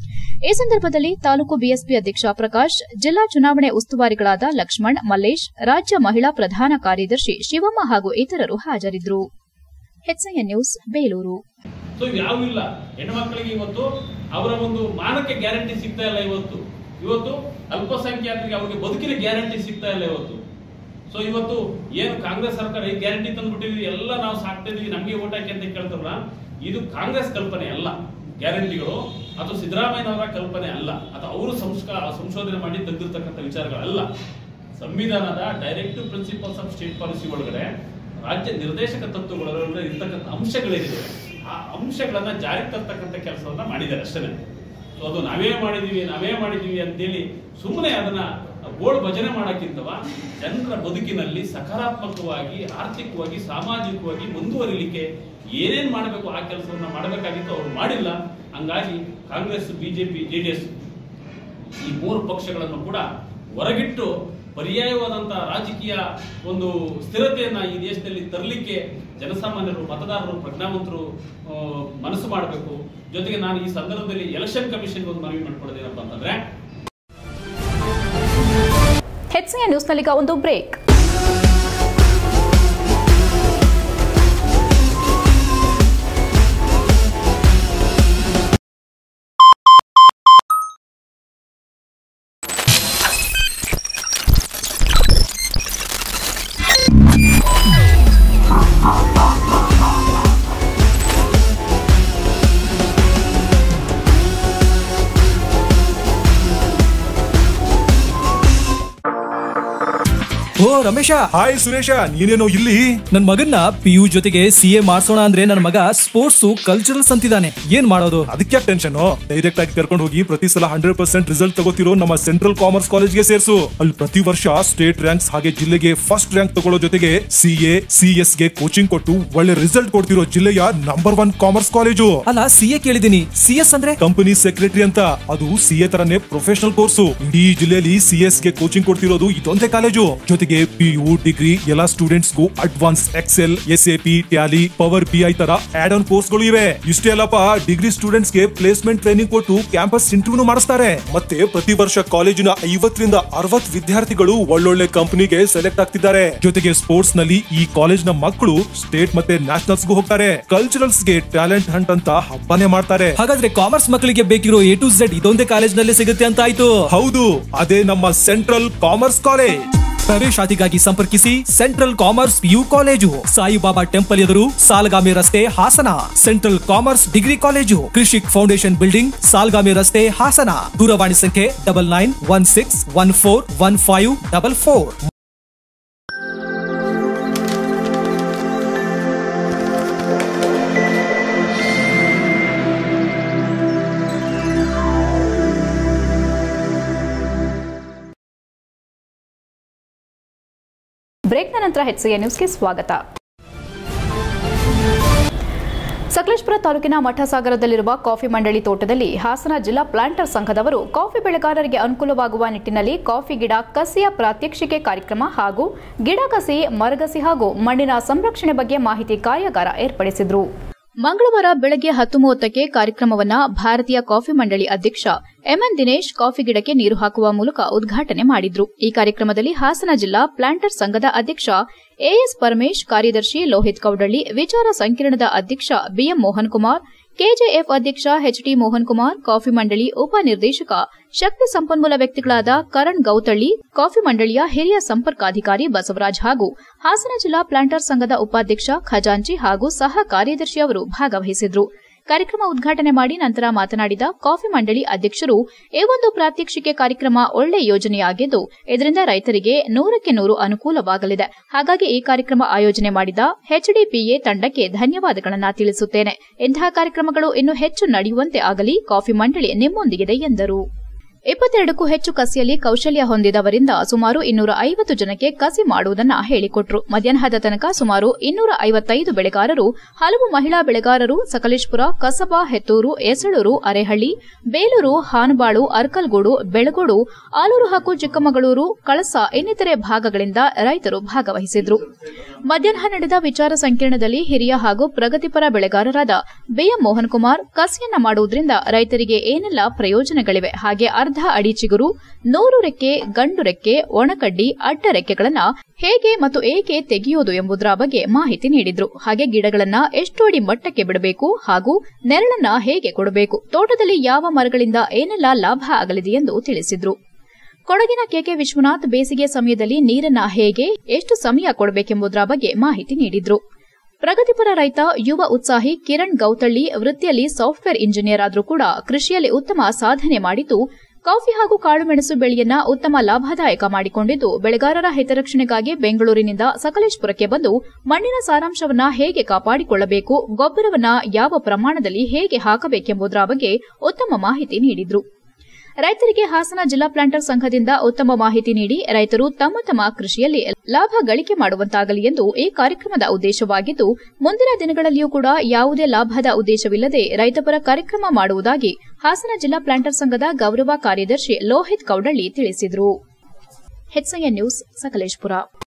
ಈ ಸಂದರ್ಭದಲ್ಲಿ ತಾಲೂಕು ಬಿಎಸ್ಪಿ ಅಧ್ಯಕ್ಷ ಪ್ರಕಾಶ್ ಜಿಲ್ಲಾ ಚುನಾವಣೆ ಉಸ್ತುವಾರಿಗಳಾದ ಲಕ್ಷ್ಮಣ್ ಮಲ್ಲೇಶ್ ರಾಜ್ಯ ಮಹಿಳಾ ಪ್ರಧಾನ ಕಾರ್ಯದರ್ಶಿ ಶಿವಮ್ಮ ಹಾಗೂ ಇತರರು ಹಾಜರಿದ್ದರು ಎಚ್ಐಎನ್ ನ್ಯೂಸ್ ಬೇಲೂರು ಸೊ ಯಾವ ಇಲ್ಲ ಹೆಣ್ಮಕ್ಳಿಗೆ ಇವತ್ತು ಅವರ ಒಂದು ಮಾನಕ್ಕೆ ಗ್ಯಾರಂಟಿ ಸಿಗ್ತಾ ಇಲ್ಲ ಇವತ್ತು ಇವತ್ತು ಅಲ್ಪಸಂಖ್ಯಾತರಿಗೆ ಅವ್ರಿಗೆ ಬದುಕಿನ ಗ್ಯಾರಂಟಿ ಸಿಗ್ತಾ ಇಲ್ಲ ಇವತ್ತು ಸೊ ಇವತ್ತು ಏನು ಕಾಂಗ್ರೆಸ್ ಸರ್ಕಾರ ಈ ಗ್ಯಾರಂಟಿ ತಂದ್ಬಿಟ್ಟಿದ್ವಿ ಎಲ್ಲ ನಾವು ಸಾಕ್ತಾ ಇದೀವಿ ನಮಗೆ ಓಟ್ ಹಾಕಿ ಅಂತ ಕೇಳ್ತಾರಲ್ಲ ಇದು ಕಾಂಗ್ರೆಸ್ ಕಲ್ಪನೆ ಅಲ್ಲ ಗ್ಯಾರಂಟಿಗಳು ಅದು ಸಿದ್ದರಾಮಯ್ಯನವರ ಕಲ್ಪನೆ ಅಲ್ಲ ಅದು ಅವರು ಸಂಸ್ಕಾರ ಸಂಶೋಧನೆ ಮಾಡಿ ತೆಗೆದಿರ್ತಕ್ಕಂಥ ವಿಚಾರಗಳಲ್ಲ ಸಂವಿಧಾನದ directive principles of state policy ಒಳಗಡೆ ರಾಜ್ಯ ನಿರ್ದೇಶಕ ತತ್ವಗಳಲ್ಲಿ ಇರ್ತಕ್ಕಂಥ ಅಂಶಗಳಿದೆ ಆ ಅಂಶಗಳನ್ನ ಜಾರಿಗೆ ತರ್ತಕ್ಕಂಥ ಕೆಲಸವನ್ನ ಮಾಡಿದ್ದಾರೆ ಅಷ್ಟೇ ಸೊ ಅದು ನಾವೇ ಮಾಡಿದೀವಿ ನಾವೇ ಮಾಡಿದೀವಿ ಅಂತೇಳಿ ಸುಮ್ಮನೆ ಅದನ್ನ ಬೋಳ್ ಭಜನೆ ಮಾಡಕ್ಕಿಂತವ ಜನರ ಬದುಕಿನಲ್ಲಿ ಸಕಾರಾತ್ಮಕವಾಗಿ ಆರ್ಥಿಕವಾಗಿ ಸಾಮಾಜಿಕವಾಗಿ ಮುಂದುವರಿಲಿಕ್ಕೆ ಏನೇನ್ ಮಾಡಬೇಕು ಆ ಕೆಲಸವನ್ನ ಮಾಡಬೇಕಾಗಿತ್ತು ಅವ್ರು ಮಾಡಿಲ್ಲ ಹಂಗಾಗಿ ಕಾಂಗ್ರೆಸ್ ಬಿಜೆಪಿ ಜೆಡಿಎಸ್ ಈ ಮೂರು ಪಕ್ಷಗಳನ್ನು ಕೂಡ ಹೊರಗಿಟ್ಟು ಪರ್ಯಾಯವಾದಂತಹ ರಾಜಕೀಯ ಒಂದು ಸ್ಥಿರತೆಯನ್ನ ಈ ದೇಶದಲ್ಲಿ ತರಲಿಕ್ಕೆ ಜನಸಾಮಾನ್ಯರು ಮತದಾರರು ಪ್ರಜ್ಞಾವಂತರು ಆ, ಮನಸ್ಸು ಮಾಡಬೇಕು ಜೊತೆಗೆ ನಾನು ಈ ಸಂದರ್ಭದಲ್ಲಿ ಎಲೆಕ್ಷನ್ ಕಮಿಷನ್ ಒಂದು ಮನವಿ ಮಾಡ್ಕೊಳ್ಳೋದೇನಪ್ಪ ಅಂತಂದ್ರೆ ಹೆಚ್ಸಿಎನ್ ನ್ಯೂಸ್ನಲ್ಲೀಗ ಒಂದು ಬ್ರೇಕ್ ಓ ರಮೇಶ ಹಾಯ್ ಸುರೇಶ ನೀನೇನೋ ಇಲ್ಲಿ ನನ್ ಮಗನ್ನ ಪಿ ಯು ಜೊತೆಗೆ ಸಿ ಎ ಮಾಡ್ಸೋಣ ಅಂದ್ರೆ ನನ್ನ ಮಗ ಸ್ಪೋರ್ಟ್ಸ್ ಕಲ್ಚರಲ್ಸ್ ಅಂತಿದ್ದಾನೆ ಏನ್ ಮಾಡೋದು ಅದಕ್ಕೆ ಟೆನ್ಷನ್ ಡೈರೆಕ್ಟ್ ಆಗಿ ಕರ್ಕೊಂಡು ಹೋಗಿ ಪ್ರತಿ ಸಲ ಹಂಡ್ರೆಡ್ ಪರ್ಸೆಂಟ್ ರಿಸಲ್ಟ್ ತಗೋತಿರೋ ನಮ್ಮ ಸೆಂಟ್ರಲ್ ಕಾಮರ್ಸ್ ಕಾಲೇಜ್ಗೆ ಸೇರ್ಸು ಅಲ್ಲಿ ಪ್ರತಿ ವರ್ಷ ಸ್ಟೇಟ್ ರ್ಯಾಂಕ್ಸ್ ಹಾಗೆ ಜಿಲ್ಲೆಗೆ ಫಸ್ಟ್ ರ್ಯಾಂಕ್ ತಗೊಳ್ಳೋ ಜೊತೆಗೆ ಸಿ ಎ ಸಿ ಎಸ್ ಗೆ ಕೋಚಿಂಗ್ ಕೊಟ್ಟು ಒಳ್ಳೆ ರಿಸಲ್ಟ್ ಕೊಡ್ತಿರೋ ಜಿಲ್ಲೆಯ ನಂಬರ್ ಒನ್ ಕಾಮರ್ಸ್ ಕಾಲೇಜು ಅಲ್ಲ ಸಿ ಎ ಕೇಳಿದೀನಿ ಸಿ ಎಸ್ ಅಂದ್ರೆ ಕಂಪನಿ ಸೆಕ್ರೆಟರಿ ಅಂತ ಅದು ಸಿ ಎ ತರನೇ ಪ್ರೊಫೆಷನಲ್ ಕೋರ್ಸು ಇಡೀ ಜಿಲ್ಲೆಯಲ್ಲಿ ಸಿ ಎಸ್ ಗೆ ಕೋಚಿಂಗ್ ಕೊಡ್ತಿರೋದು ಇದೊಂದೇ ಕಾಲೇಜು ಜೊತೆಗೆ ಪಿ ಯು ಡಿಗ್ರಿ ಎಲ್ಲಾ ಸ್ಟೂಡೆಂಟ್ಸ್ ಗೂ advance excel S A P tally power B I ತರ ಆಡ್ ಆನ್ ಕೋರ್ಸ್ ಗಳು ಇವೆ ಇಷ್ಟೇ ಅಲ್ಲಪ್ಪ ಡಿಗ್ರಿ ಸ್ಟೂಡೆಂಟ್ಸ್ ಗೆ ಪ್ಲೇಸ್ಮೆಂಟ್ ಟ್ರೈನಿಂಗ್ ಕೊಟ್ಟು ಕ್ಯಾಂಪಸ್ ಇಂಟರ್ವ್ಯೂ ಮಾಡಿಸ್ತಾರೆ ಮತ್ತೆ ಪ್ರತಿ ವರ್ಷ ಕಾಲೇಜಿನ ಐವತ್ತರಿಂದ ಅರವತ್ ವಿದ್ಯಾರ್ಥಿಗಳು ಒಳ್ಳೊಳ್ಳೆ ಕಂಪನಿಗೆ ಸೆಲೆಕ್ಟ್ ಆಗ್ತಿದ್ದಾರೆ ಜೊತೆಗೆ ಸ್ಪೋರ್ಟ್ಸ್ ನಲ್ಲಿ ಈ ಕಾಲೇಜ್ ನ ಮಕ್ಕಳು ಸ್ಟೇಟ್ ಮತ್ತೆ ನ್ಯಾಷನಲ್ಸ್ ಗೂ ಹೋಗ್ತಾರೆ ಕಲ್ಚರಲ್ಸ್ ಗೆ ಟ್ಯಾಲೆಂಟ್ ಹಂಟ್ ಅಂತ ಹಬ್ಬನೇ ಮಾಡ್ತಾರೆ ಹಾಗಾದ್ರೆ ಕಾಮರ್ಸ್ ಮಕ್ಕಳಿಗೆ ಬೇಕಿರೋ ಎ ಟು ಝೆಡ್ ಇದೊಂದೇ ಕಾಲೇಜ್ ನಲ್ಲಿ ಸಿಗುತ್ತೆ ಅಂತ ಆಯ್ತು ಹೌದು ಅದೇ ನಮ್ಮ ಸೆಂಟ್ರಲ್ ಕಾಮರ್ಸ್ ಕಾಲೇಜ್ ಪ್ರವೇಶಾತಿಗಾಗಿ ಸಂಪರ್ಕಿಸಿ central commerce PU college Saibaba temple ಎದುರು ಸಾಲಗಾಮಿ ರಸ್ತೆ Hassan central commerce degree college Krishik foundation building Salgami ರಸ್ತೆ ಹಾಸನ ದೂರವಾಣಿ ಸಂಖ್ಯೆ double nine one six one four one five double four ಬ್ರೇಕ್ನ ನಂತರ ಹೆಚ್ಸಿಎ ನ್ಯೂಸ್ಗೆ ಸ್ವಾಗತ ಸಕಲೇಶ್ಪುರ ತಾಲೂಕಿನ ಮಠಸಾಗರದಲ್ಲಿರುವ ಕಾಫಿ ಮಂಡಳಿ ತೋಟದಲ್ಲಿ ಹಾಸನ ಜಿಲ್ಲಾ ಪ್ಲಾಂಟರ್ ಸಂಘದವರು ಕಾಫಿ ಬೆಳೆಗಾರರಿಗೆ ಅನುಕೂಲವಾಗುವ ನಿಟ್ಟಿನಲ್ಲಿ ಕಾಫಿ ಗಿಡ ಕಸಿಯ ಪ್ರಾತ್ಯಕ್ಷಿಕೆ ಕಾರ್ಯಕ್ರಮ ಹಾಗೂ ಗಿಡ ಕಸಿ ಮರಗಸಿ ಹಾಗೂ ಮಣ್ಣಿನ ಸಂರಕ್ಷಣೆ ಬಗ್ಗೆ ಮಾಹಿತಿ ಕಾರ್ಯಾಗಾರ ಏರ್ಪಡಿಸಿದ್ರು ಮಂಗಳವಾರ ಬೆಳಗ್ಗೆ ಹತ್ತು ಮೂವತ್ತಕ್ಕೆ ಕಾರ್ಯಕ್ರಮವನ್ನ ಭಾರತೀಯ ಕಾಫಿ ಮಂಡಳಿ ಅಧ್ಯಕ್ಷ ಎಂಎನ್ ದಿನೇಶ್ ಕಾಫಿ ಗಿಡಕ್ಕೆ ನೀರು ಹಾಕುವ ಮೂಲಕ ಉದ್ಘಾಟನೆ ಮಾಡಿದ್ರು ಈ ಕಾರ್ಯಕ್ರಮದಲ್ಲಿ ಹಾಸನ ಜಿಲ್ಲಾ ಪ್ಲಾಂಟರ್ ಸಂಘದ ಅಧ್ಯಕ್ಷ ಎಎಸ್ ಪರಮೇಶ್ ಕಾರ್ಯದರ್ಶಿ ಲೋಹಿತ್ ಕೌಡಳ್ಳಿ ವಿಚಾರ ಸಂಕಿರಣದ ಅಧ್ಯಕ್ಷ ಬಿಎಂ ಮೋಹನ್ ಕುಮಾರ್ ಕೆಜೆಎಫ್ ಅಧ್ಯಕ್ಷ ಎಚ್ಡಿ ಮೋಹನ್ ಕುಮಾರ್ ಕಾಫಿ ಮಂಡಳಿ ಉಪನಿರ್ದೇಶಕ ಶಕ್ತಿ ಸಂಪನ್ಮೂಲ ವ್ಯಕ್ತಿಗಳಾದ ಕರಣ್ ಗೌತಳ್ಳಿ ಕಾಫಿ ಮಂಡಳಿಯ ಹಿರಿಯ ಸಂಪರ್ಕಾಧಿಕಾರಿ ಬಸವರಾಜ್ ಹಾಗೂ ಹಾಸನ ಜಿಲ್ಲಾ ಪ್ಲಾಂಟರ್ ಸಂಘದ ಉಪಾಧ್ಯಕ್ಷ ಖಜಾಂಚಿ ಹಾಗೂ ಸಹ ಕಾರ್ಯದರ್ಶಿ ಅವರು ಭಾಗವಹಿಸಿದ್ರು ಕಾರ್ಯಕ್ರಮ ಉದ್ಘಾಟನೆ ಮಾಡಿ ನಂತರ ಮಾತನಾಡಿದ ಕಾಫಿ ಮಂಡಳಿ ಅಧ್ಯಕ್ಷರು ಈ ಒಂದು ಪ್ರಾತ್ಯಕ್ಷಿಕೆ ಕಾರ್ಯಕ್ರಮ ಒಳ್ಳೆ ಯೋಜನೆಯಾಗಿದ್ದು ಇದರಿಂದ ರೈತರಿಗೆ ನೂರಕ್ಕೆ ನೂರು ಅನುಕೂಲವಾಗಲಿದೆ ಹಾಗಾಗಿ ಈ ಕಾರ್ಯಕ್ರಮ ಆಯೋಜನೆ ಮಾಡಿದ ಎಚ್ಡಿಪಿಎ ತಂಡಕ್ಕೆ ಧನ್ಯವಾದಗಳನ್ನು ತಿಳಿಸುತ್ತೇನೆ ಇಂತಹ ಕಾರ್ಯಕ್ರಮಗಳು ಇನ್ನೂ ಹೆಚ್ಚು ನಡೆಯುವಂತೆ ಆಗಲಿ ಕಾಫಿ ಮಂಡಳಿ ನಿಮ್ಮೊಂದಿಗಿದೆ ಎಂದರು ಇಪ್ಪತ್ತೆರಡಕ್ಕೂ ಹೆಚ್ಚು ಕಸಿಯಲ್ಲಿ ಕೌಶಲ್ಯ ಹೊಂದಿದವರಿಂದ ಸುಮಾರು ಇನ್ನೂರ ಐವತ್ತು ಜನಕ್ಕೆ ಕಸಿ ಮಾಡುವುದನ್ನು ಹೇಳಿಕೊಟ್ರು ಮಧ್ಯಾಹ್ನದ ತನಕ ಸುಮಾರು ಇನ್ನೂರ ಐವತ್ತೈದು ಬೆಳೆಗಾರರು ಹಲವು ಮಹಿಳಾ ಬೆಳೆಗಾರರು ಸಕಲೇಶ್ಪುರ ಕಸಬಾ ಹೆತ್ತೂರು ಎಸಳೂರು ಅರೆಹಳ್ಳಿ ಬೇಲೂರು ಹಾನಬಾಳು ಅರ್ಕಲ್ಗೂಡು ಬೆಳಗೋಡು ಆಲೂರು ಹಾಗೂ ಚಿಕ್ಕಮಗಳೂರು ಕಳಸ ಇನ್ನಿತರೆ ಭಾಗಗಳಿಂದ ರೈತರು ಭಾಗವಹಿಸಿದ್ರು ಮಧ್ಯಾಹ್ನ ನಡೆದ ವಿಚಾರ ಸಂಕಿರಣದಲ್ಲಿ ಹಿರಿಯ ಹಾಗೂ ಪ್ರಗತಿಪರ ಬೆಳೆಗಾರರಾದ ಬಿಎಂ ಮೋಹನ್ ಕುಮಾರ್ ಕಸಿಯನ್ನ ಮಾಡುವುದರಿಂದ ರೈತರಿಗೆ ಏನೆಲ್ಲ ಪ್ರಯೋಜನಗಳಿವೆ ಹಾಗೆ ಅರ್ಧ ಅಡಿ ಚಿಗುರು ನೂರು ರೆಕ್ಕೆ ಗಂಡು ರೆಕ್ಕೆ ಒಣಕಡ್ಡಿ ಅಡ್ಡ ರೆಕ್ಕೆಗಳನ್ನ ಹೇಗೆ ಮತ್ತು ಏಕೆ ತೆಗೆಯೋದು ಎಂಬುದರ ಬಗ್ಗೆ ಮಾಹಿತಿ ನೀಡಿದ್ರು ಹಾಗೆ ಗಿಡಗಳನ್ನ ಎಷ್ಟು ಅಡಿ ಮಟ್ಟಕ್ಕೆ ಬಿಡಬೇಕು ಹಾಗೂ ನೆರಳನ್ನ ಹೇಗೆ ಕೊಡಬೇಕು ತೋಟದಲ್ಲಿ ಯಾವ ಮರಗಳಿಂದ ಏನೆಲ್ಲ ಲಾಭ ಆಗಲಿದೆ ಎಂದು ತಿಳಿಸಿದ್ರು ಕೊಡಗಿನ ಕೆಕೆ ವಿಶ್ವನಾಥ್ ಬೇಸಿಗೆ ಸಮಯದಲ್ಲಿ ನೀರನ್ನ ಹೇಗೆ ಎಷ್ಟು ಸಮಯ ಕೊಡಬೇಕೆಂಬುದರ ಬಗ್ಗೆ ಮಾಹಿತಿ ನೀಡಿದ್ರು ಪ್ರಗತಿಪರ ರೈತ ಯುವ ಉತ್ಸಾಹಿ ಕಿರಣ್ ಗೌತಳ್ಳಿ ವೃತ್ತಿಯಲ್ಲಿ ಸಾಫ್ಟ್ವೇರ್ ಇಂಜಿನಿಯರ್ ಆದರೂ ಕೂಡ ಕೃಷಿಯಲ್ಲಿ ಉತ್ತಮ ಸಾಧನೆ ಮಾಡಿದ್ದು ಕಾಫಿ ಹಾಗೂ ಕಾಳುಮೆಣಸು ಬೆಳೆಯನ್ನ ಉತ್ತಮ ಲಾಭದಾಯಕ ಮಾಡಿಕೊಂಡಿದ್ದು ಬೆಳೆಗಾರರ ಹಿತರಕ್ಷಣೆಗಾಗಿ ಬೆಂಗಳೂರಿನಿಂದ ಸಕಲೇಶ್ಪುರಕ್ಕೆ ಬಂದು ಮಣ್ಣಿನ ಸಾರಾಂಶವನ್ನ ಹೇಗೆ ಕಾಪಾಡಿಕೊಳ್ಳಬೇಕು ಗೊಬ್ಬರವನ್ನ ಯಾವ ಪ್ರಮಾಣದಲ್ಲಿ ಹೇಗೆ ಹಾಕಬೇಕೆಂಬುದರ ಬಗ್ಗೆ ಉತ್ತಮ ಮಾಹಿತಿ ನೀಡಿದ್ರು ರೈತರಿಗೆ ಹಾಸನ ಜಿಲ್ಲಾ ಪ್ಲಾಂಟರ್ ಸಂಘದಿಂದ ಉತ್ತಮ ಮಾಹಿತಿ ನೀಡಿ ರೈತರು ತಮ್ಮ ತಮ್ಮ ಕೃಷಿಯಲ್ಲಿ ಲಾಭ ಗಳಿಕೆ ಮಾಡುವಂತಾಗಲಿ ಎಂದು ಈ ಕಾರ್ಯಕ್ರಮದ ಉದ್ದೇಶವಾಗಿದ್ದು ಮುಂದಿನ ದಿನಗಳಲ್ಲಿಯೂ ಕೂಡ ಯಾವುದೇ ಲಾಭದ ಉದ್ದೇಶವಿಲ್ಲದೆ ರೈತಪರ ಕಾರ್ಯಕ್ರಮ ಮಾಡುವುದಾಗಿ ಹಾಸನ ಜಿಲ್ಲಾ ಪ್ಲಾಂಟರ್ ಸಂಘದ ಗೌರವ ಕಾರ್ಯದರ್ಶಿ ಲೋಹಿತ್ ಕೌಡಳ್ಳಿ ತಿಳಿಸಿದರು ಹೆಚ್ಐಎನ್ ನ್ಯೂಸ್ ಸಕಲೇಶ್ಪುರ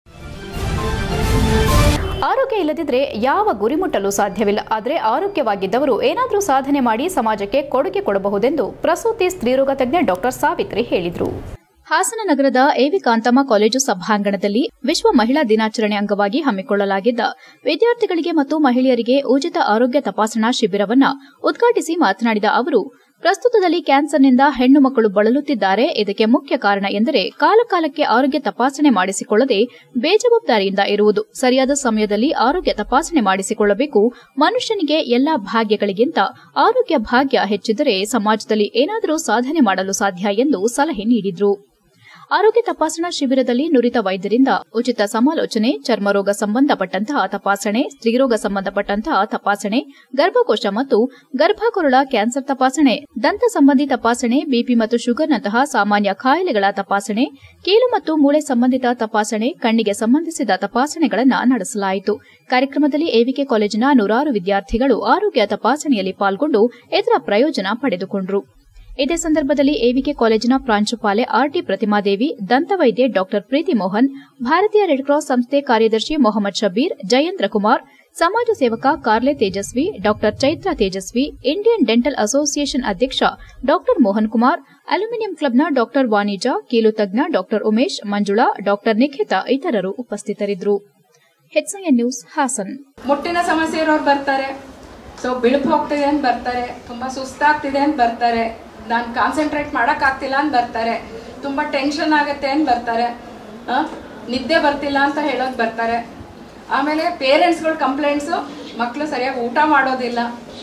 ಆರೋಗ್ಯ ಇಲ್ಲದಿದ್ರೆ ಯಾವ ಗುರಿ ಮುಟ್ಟಲು ಸಾಧ್ಯವಿಲ್ಲ ಆದರೆ ಆರೋಗ್ಯವಾಗಿದ್ದವರು ಏನಾದರೂ ಸಾಧನೆ ಮಾಡಿ ಸಮಾಜಕ್ಕೆ ಕೊಡುಗೆ ಕೊಡಬಹುದೆಂದು ಪ್ರಸೂತಿ ಸ್ತ್ರೀರೋಗ ತಜ್ಞ ಡಾಕ್ಟರ್ ಸಾವಿತ್ರಿ ಹೇಳಿದರು ಹಾಸನ ನಗರದ ಎವಿ ಕಾಂತಮ್ಮ ಕಾಲೇಜು ಸಭಾಂಗಣದಲ್ಲಿ ವಿಶ್ವ ಮಹಿಳಾ ದಿನಾಚರಣೆ ಅಂಗವಾಗಿ ಹಮ್ಮಿಕೊಳ್ಳಲಾಗಿದ್ದ ವಿದ್ಯಾರ್ಥಿಗಳಿಗೆ ಮತ್ತು ಮಹಿಳೆಯರಿಗೆ ಉಚಿತ ಆರೋಗ್ಯ ತಪಾಸಣಾ ಶಿಬಿರವನ್ನ ಉದ್ಘಾಟಿಸಿ ಮಾತನಾಡಿದ ಅವರು ಪ್ರಸ್ತುತದಲ್ಲಿ ಕ್ಯಾನ್ಸರ್ನಿಂದ ಹೆಣ್ಣು ಮಕ್ಕಳು ಬಳಲುತ್ತಿದ್ದಾರೆ ಇದಕ್ಕೆ ಮುಖ್ಯ ಕಾರಣ ಎಂದರೆ ಕಾಲಕಾಲಕ್ಕೆ ಆರೋಗ್ಯ ತಪಾಸಣೆ ಮಾಡಿಸಿಕೊಳ್ಳದೆ ಬೇಜವಾಬ್ದಾರಿಯಿಂದ ಇರುವುದು ಸರಿಯಾದ ಸಮಯದಲ್ಲಿ ಆರೋಗ್ಯ ತಪಾಸಣೆ ಮಾಡಿಸಿಕೊಳ್ಳಬೇಕು ಮನುಷ್ಯನಿಗೆ ಎಲ್ಲಾ ಭಾಗ್ಯಗಳಿಗಿಂತ ಆರೋಗ್ಯ ಭಾಗ್ಯ ಹೆಚ್ಚಿದರೆ ಸಮಾಜದಲ್ಲಿ ಏನಾದರೂ ಸಾಧನೆ ಮಾಡಲು ಸಾಧ್ಯ ಎಂದು ಸಲಹೆ ನೀಡಿದರು ಆರೋಗ್ಯ ತಪಾಸಣಾ ಶಿಬಿರದಲ್ಲಿ ನುರಿತ ವೈದ್ಯರಿಂದ ಉಚಿತ ಸಮಾಲೋಚನೆ ಚರ್ಮರೋಗ ಸಂಬಂಧಪಟ್ಟಂತಹ ತಪಾಸಣೆ ಸ್ತ್ರೀರೋಗ ಸಂಬಂಧಪಟ್ಟಂತಹ ತಪಾಸಣೆ ಗರ್ಭಕೋಶ ಮತ್ತು ಗರ್ಭಕೊರಳ ಕ್ಯಾನ್ಸರ್ ತಪಾಸಣೆ ದಂತ ಸಂಬಂಧಿ ತಪಾಸಣೆ ಬಿಪಿ ಮತ್ತು ಶುಗರ್ನಂತಹ ಸಾಮಾನ್ಯ ಕಾಯಿಲೆಗಳ ತಪಾಸಣೆ ಕೀಲು ಮತ್ತು ಮೂಳೆ ಸಂಬಂಧಿತ ತಪಾಸಣೆ ಕಣ್ಣಿಗೆ ಸಂಬಂಧಿಸಿದ ತಪಾಸಣೆಗಳನ್ನು ನಡೆಸಲಾಯಿತು ಕಾರ್ಯಕ್ರಮದಲ್ಲಿ ಎವಿಕೆ ಕಾಲೇಜಿನ ನೂರಾರು ವಿದ್ಯಾರ್ಥಿಗಳು ಆರೋಗ್ಯ ತಪಾಸಣೆಯಲ್ಲಿ ಪಾಲ್ಗೊಂಡು ಇದರ ಪ್ರಯೋಜನ ಪಡೆದುಕೊಂಡರು ಇದೇ ಸಂದರ್ಭದಲ್ಲಿ ಎವಿಕೆ ಕಾಲೇಜಿನ ಪ್ರಾಂಶುಪಾಲೆ ಆರ್ಟಿ ಪ್ರತಿಮಾದೇವಿ ದಂತವೈದ್ಯೆ ಡಾಕ್ಟರ್ ಪ್ರೀತಿ ಮೋಹನ್ ಭಾರತೀಯ ರೆಡ್ ಕ್ರಾಸ್ ಸಂಸ್ಥೆ ಕಾರ್ಯದರ್ಶಿ ಮೊಹಮ್ಮದ್ ಶಬೀರ್ ಜಯೇಂದ್ರ ಕುಮಾರ್ ಸಮಾಜ ಸೇವಕ Karle Tejaswi doctor Chaitra Tejaswi Indian dental association ಅಧ್ಯಕ್ಷ ಡಾಕ್ಟರ್ ಮೋಹನ್ ಕುಮಾರ್ ಅಲ್ಯೂಮಿನಿಯಂ ಕ್ಲಬ್ನ ಡಾಕ್ಟರ್ ವಾಣಿಜ ಕೀಲು ತಜ್ಞ ಡಾಕ್ಟರ್ ಉಮೇಶ್ ಮಂಜುಳಾ ಡಾಕ್ಟರ್ ನಿಖಿತಾ ಇತರರು ಉಪಸ್ಥಿತರಿದ್ದರು ಹೆಚ್ಐಎನ್ ನ್ಯೂಸ್ ಹಾಸನ್ ಮುಟ್ಟಿನ ಸಮಸ್ಯೆ ಇರೋರು ಬರ್ತಾರೆ ಸೊ ಬಿಳುಪು ಹೋಗ್ತಿದೆ ಅಂತ ಬರ್ತಾರೆ ತುಂಬಾ ಸುಸ್ತಾಗ್ತಿದೆ ಅಂತ ಬರ್ತಾರೆ ನಾನು ಕಾನ್ಸಂಟ್ರೇಟ್ ಮಾಡೋಕ್ಕಾಗ್ತಿಲ್ಲ ಅಂತ ಬರ್ತಾರೆ ತುಂಬ ಟೆನ್ಷನ್ ಆಗುತ್ತೆ ಅಂತ ಬರ್ತಾರೆ ಆ, ನಿದ್ದೆ ಬರ್ತಿಲ್ಲ ಅಂತ ಹೇಳೋದು ಬರ್ತಾರೆ ಆಮೇಲೆ ಪೇರೆಂಟ್ಸ್ಗಳ ಕಂಪ್ಲೇಂಟ್ಸು ಮಕ್ಕಳು ಸರಿಯಾಗಿ ಊಟ ಮಾಡೋದಿಲ್ಲ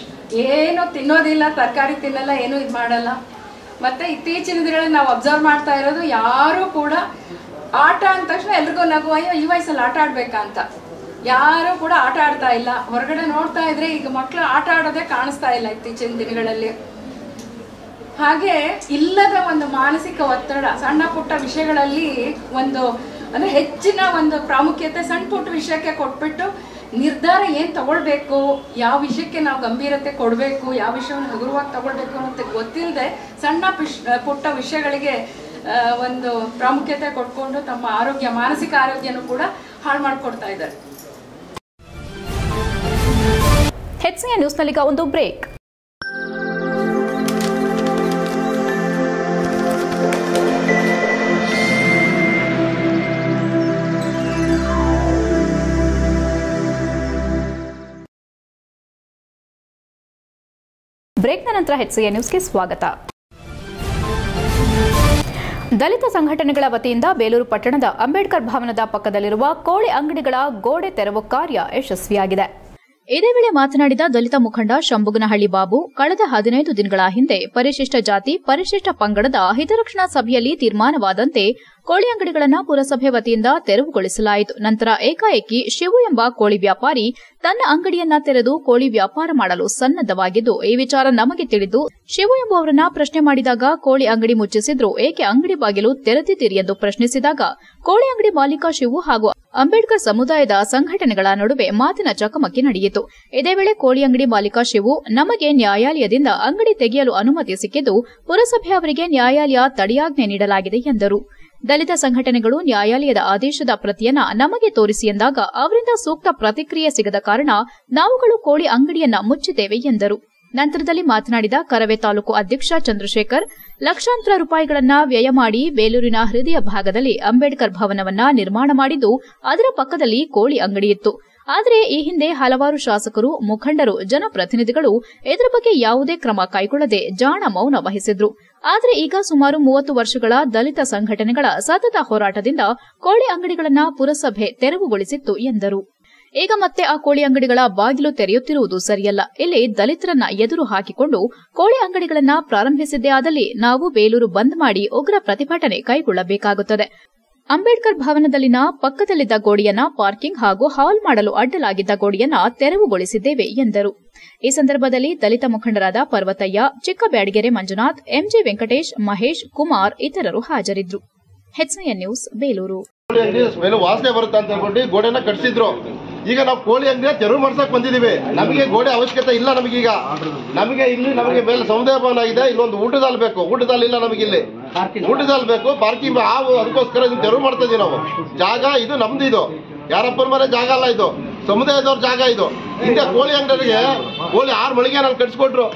ಏನು ತಿನ್ನೋದಿಲ್ಲ ತರಕಾರಿ ತಿನ್ನಲ್ಲ ಏನು ಇದು ಮಾಡಲ್ಲ ಮತ್ತೆ ಇತ್ತೀಚಿನ ದಿನಗಳಲ್ಲಿ ನಾವು ಅಬ್ಸರ್ವ್ ಮಾಡ್ತಾ ಇರೋದು ಯಾರು ಕೂಡ ಆಟ ಅಂದ ತಕ್ಷಣ ಎಲ್ರಿಗೂ ನಗು ಅಯ್ಯೋ ಈ ವಯಸ್ಸಲ್ಲಿ ಆಟ ಆಡ್ಬೇಕಾ ಅಂತ ಯಾರು ಕೂಡ ಆಟ ಆಡ್ತಾ ಇಲ್ಲ ಹೊರಗಡೆ ನೋಡ್ತಾ ಇದ್ರೆ ಈಗ ಮಕ್ಕಳು ಆಟ ಆಡೋದೇ ಕಾಣಿಸ್ತಾ ಇಲ್ಲ ಇತ್ತೀಚಿನ ದಿನಗಳಲ್ಲಿ ಹಾಗೆ ಇಲ್ಲದ ಒಂದು ಮಾನಸಿಕ ಒತ್ತಡ ಸಣ್ಣ ಪುಟ್ಟ ವಿಷಯಗಳಲ್ಲಿ ಒಂದು ಅಂದ್ರೆ ಹೆಚ್ಚಿನ ಒಂದು ಪ್ರಾಮುಖ್ಯತೆ ಸಣ್ಣ ಪುಟ್ಟ ವಿಷಯಕ್ಕೆ ಕೊಟ್ಬಿಟ್ಟು ನಿರ್ಧಾರ ಏನ್ ತಗೊಳ್ಬೇಕು ಯಾವ ವಿಷಯಕ್ಕೆ ನಾವು ಗಂಭೀರತೆ ಕೊಡಬೇಕು ಯಾವ ವಿಷಯವನ್ನು ಹಗುರವಾಗಿ ತಗೊಳ್ಬೇಕು ಅಂತ ಗೊತ್ತಿಲ್ಲದೆ ಸಣ್ಣ ಪಿಶ್ ಪುಟ್ಟ ವಿಷಯಗಳಿಗೆ ಆ, ಒಂದು ಪ್ರಾಮುಖ್ಯತೆ ಕೊಟ್ಕೊಂಡು ತಮ್ಮ ಆರೋಗ್ಯ ಮಾನಸಿಕ ಆರೋಗ್ಯನೂ ಕೂಡ ಹಾಳು ಮಾಡ್ಕೊಡ್ತಾ ಇದ್ದಾರೆ ಹೆಚ್ಸಿಯ ನ್ಯೂಸ್ನಲ್ಲೀಗ ಒಂದು ಬ್ರೇಕ್ ಬ್ರೇಕ್ನ ನಂತರ ಹೆಚ್ಸಿಯ ನ್ಯೂಸ್ಗೆ ಸ್ವಾಗತ ದಲಿತ ಸಂಘಟನೆಗಳ ವತಿಯಿಂದ ಬೇಲೂರು ಪಟ್ಟಣದ ಅಂಬೇಡ್ಕರ್ ಭವನದ ಪಕ್ಕದಲ್ಲಿರುವ ಕೋಳಿ ಅಂಗಡಿಗಳ ಗೋಡೆ ತೆರವು ಕಾರ್ಯ ಯಶಸ್ವಿಯಾಗಿದೆ ಇದೇ ವೇಳೆ ಮಾತನಾಡಿದ ದಲಿತ ಮುಖಂಡ ಶಂಭುಗನಹಳ್ಳಿ ಬಾಬು ಕಳೆದ ಹದಿನೈದು ದಿನಗಳ ಹಿಂದೆ ಪರಿಶಿಷ್ಟ ಜಾತಿ ಪರಿಶಿಷ್ಟ ಪಂಗಡದ ಹಿತರಕ್ಷಣಾ ಸಭೆಯಲ್ಲಿ ತೀರ್ಮಾನವಾದಂತೆ ಕೋಳಿ ಅಂಗಡಿಗಳನ್ನು ಪುರಸಭೆ ವತಿಯಿಂದ ತೆರವುಗೊಳಿಸಲಾಯಿತು ನಂತರ ಏಕಾಏಕಿ ಶಿವು ಎಂಬ ಕೋಳಿ ವ್ಯಾಪಾರಿ ತನ್ನ ಅಂಗಡಿಯನ್ನ ತೆರೆದು ಕೋಳಿ ವ್ಯಾಪಾರ ಮಾಡಲು ಸನ್ನದ್ದವಾಗಿದ್ದು ಈ ವಿಚಾರ ನಮಗೆ ತಿಳಿದು ಶಿವು ಎಂಬುವರನ್ನ ಪ್ರಶ್ನೆ ಮಾಡಿದಾಗ ಕೋಳಿ ಅಂಗಡಿ ಮುಚ್ಚಿಸಿದ್ರು ಏಕೆ ಅಂಗಡಿ ಬಾಗಿಲು ತೆರೆದಿದ್ದೀರಿ ಎಂದು ಪ್ರಶ್ನಿಸಿದಾಗ ಕೋಳಿ ಅಂಗಡಿ ಮಾಲೀಕ ಶಿವು ಹಾಗೂ ಅಂಬೇಡ್ಕರ್ ಸಮುದಾಯದ ಸಂಘಟನೆಗಳ ನಡುವೆ ಮಾತಿನ ಚಕಮಕಿ ನಡೆಯಿತು ಇದೇ ವೇಳೆ ಕೋಳಿ ಅಂಗಡಿ ಮಾಲೀಕ ಶಿವು ನಮಗೆ ನ್ಯಾಯಾಲಯದಿಂದ ಅಂಗಡಿ ತೆಗೆಯಲು ಅನುಮತಿ ಸಿಕ್ಕಿದ್ದು ಪುರಸಭೆ ಅವರಿಗೆ ನ್ಯಾಯಾಲಯ ತಡೆಯಾಜ್ಞೆ ನೀಡಲಾಗಿದೆ ಎಂದರು ದಲಿತ ಸಂಘಟನೆಗಳು ನ್ಯಾಯಾಲಯದ ಆದೇಶದ ಪ್ರತಿಯನ್ನ ನಮಗೆ ತೋರಿಸಿ ಎಂದಾಗ ಅವರಿಂದ ಸೂಕ್ತ ಪ್ರತಿಕ್ರಿಯೆ ಸಿಗದ ಕಾರಣ ನಾವುಗಳು ಕೋಳಿ ಅಂಗಡಿಯನ್ನ ಮುಚ್ಚಿದ್ದೇವೆ ಎಂದರು ನಂತರದಲ್ಲಿ ಮಾತನಾಡಿದ ಕರವೇ ತಾಲೂಕು ಅಧ್ಯಕ್ಷ ಚಂದ್ರಶೇಖರ್ ಲಕ್ಷಾಂತರ ರೂಪಾಯಿಗಳನ್ನ ವ್ಯಯ ಮಾಡಿ ಬೇಲೂರಿನ ಹೃದಯ ಭಾಗದಲ್ಲಿ ಅಂಬೇಡ್ಕರ್ ಭವನವನ್ನ ನಿರ್ಮಾಣ ಮಾಡಿದ್ದು ಅದರ ಪಕ್ಕದಲ್ಲಿ ಕೋಳಿ ಅಂಗಡಿಯಿತ್ತು ಆದರೆ ಈ ಹಿಂದೆ ಹಲವಾರು ಶಾಸಕರು ಮುಖಂಡರು ಜನಪ್ರತಿನಿಧಿಗಳು ಇದರ ಬಗ್ಗೆ ಯಾವುದೇ ಕ್ರಮ ಕೈಗೊಳ್ಳದೆ ಜಾಣ ಮೌನ ವಹಿಸಿದ್ರು ಆದರೆ ಈಗ ಸುಮಾರು ಮೂವತ್ತು ವರ್ಷಗಳ ದಲಿತ ಸಂಘಟನೆಗಳ ಸತತ ಹೋರಾಟದಿಂದ ಕೋಳಿ ಅಂಗಡಿಗಳನ್ನ ಪುರಸಭೆ ತೆರವುಗೊಳಿಸಿತ್ತು ಎಂದರು ಈಗ ಮತ್ತೆ ಆ ಕೋಳಿ ಅಂಗಡಿಗಳ ಬಾಗಿಲು ತೆರೆಯುತ್ತಿರುವುದು ಸರಿಯಲ್ಲ ಇಲ್ಲಿ ದಲಿತರನ್ನ ಎದುರು ಹಾಕಿಕೊಂಡು ಕೋಳಿ ಅಂಗಡಿಗಳನ್ನ ಪ್ರಾರಂಭಿಸಿದ್ದೇ ಆದಲ್ಲಿ ನಾವು ಬೇಲೂರು ಬಂದ್ ಮಾಡಿ ಉಗ್ರ ಪ್ರತಿಭಟನೆ ಕೈಗೊಳ್ಳಬೇಕಾಗುತ್ತದೆ ಅಂಬೇಡ್ಕರ್ ಭವನದಲ್ಲಿನ ಪಕ್ಕದಲ್ಲಿದ್ದ ಗೋಡಿಯನ್ನ ಪಾರ್ಕಿಂಗ್ ಹಾಗೂ ಹಾಲ್ ಮಾಡಲು ಅಡ್ಡಲಾಗಿದ್ದ ಗೋಡಿಯನ್ನ ತೆರವುಗೊಳಿಸಿದ್ದೇವೆ ಎಂದರು ಈ ಸಂದರ್ಭದಲ್ಲಿ ದಲಿತ ಮುಖಂಡರಾದ ಪರ್ವತಯ್ಯ ಚಿಕ್ಕಬ್ಯಾಡಗೆರೆ ಮಂಜುನಾಥ್ ಎಂಜಿ ವೆಂಕಟೇಶ್ ಮಹೇಶ್ ಕುಮಾರ್ ಇತರರು ಹಾಜರಿದ್ದರು ಹೆಚ್ಐಎನ್ ನ್ಯೂಸ್ ಬೇಲೂರು ಕೋಳಿ ಅಂಗಡಿ ಸ್ಮೆಲ್ ವಾಸನೆ ಬರುತ್ತೆ ಅಂತ ಹೇಳ್ಬಿಟ್ಟು ಗೋಡೆನ ಕಟ್ಸಿದ್ರು ಈಗ ನಾವು ಕೋಳಿ ಅಂಗಡಿ ತೆರವು ಮಾಡ್ಸಕ್ ಬಂದಿದೀವಿ ನಮಗೆ ಗೋಡೆ ಅವಶ್ಯಕತೆ ಇಲ್ಲ ನಮಗೀಗ ನಮಗೆ ಇಲ್ಲಿ ನಮಗೆ ಮೇಲೆ ಸಮುದಾಯ ಭವನ ಆಗಿದೆ ಇಲ್ಲೊಂದು ಊಟದಲ್ಲಿ ಬೇಕು ಊಟದಲ್ಲಿ ಇಲ್ಲ ನಮಗೆ ಇಲ್ಲಿ ಊಟದಲ್ಲಿ ಬೇಕು ಪಾರ್ಕಿಂಗ್ ಹಾವು ಅದಕ್ಕೋಸ್ಕರ ಇದನ್ನ ತೆರವು ಮಾಡ್ತಾ ಇದೀವಿ ನಾವು ಜಾಗ ಇದು ನಮ್ದು ಇದು ಯಾರಪ್ಪನ ಮನೆ ಜಾಗ ಅಲ್ಲ ಇದು ಸಮುದಾಯದವ್ರ ಜಾಗ ಇದು ಹಿಂದೆ ಕೋಳಿ ಅಂಗಡಿಗೆ ಕೋಳಿ ಆರು ಮಳಿಗೆ ನಾನು ಕಟ್ಸ್ಕೊಟ್ರು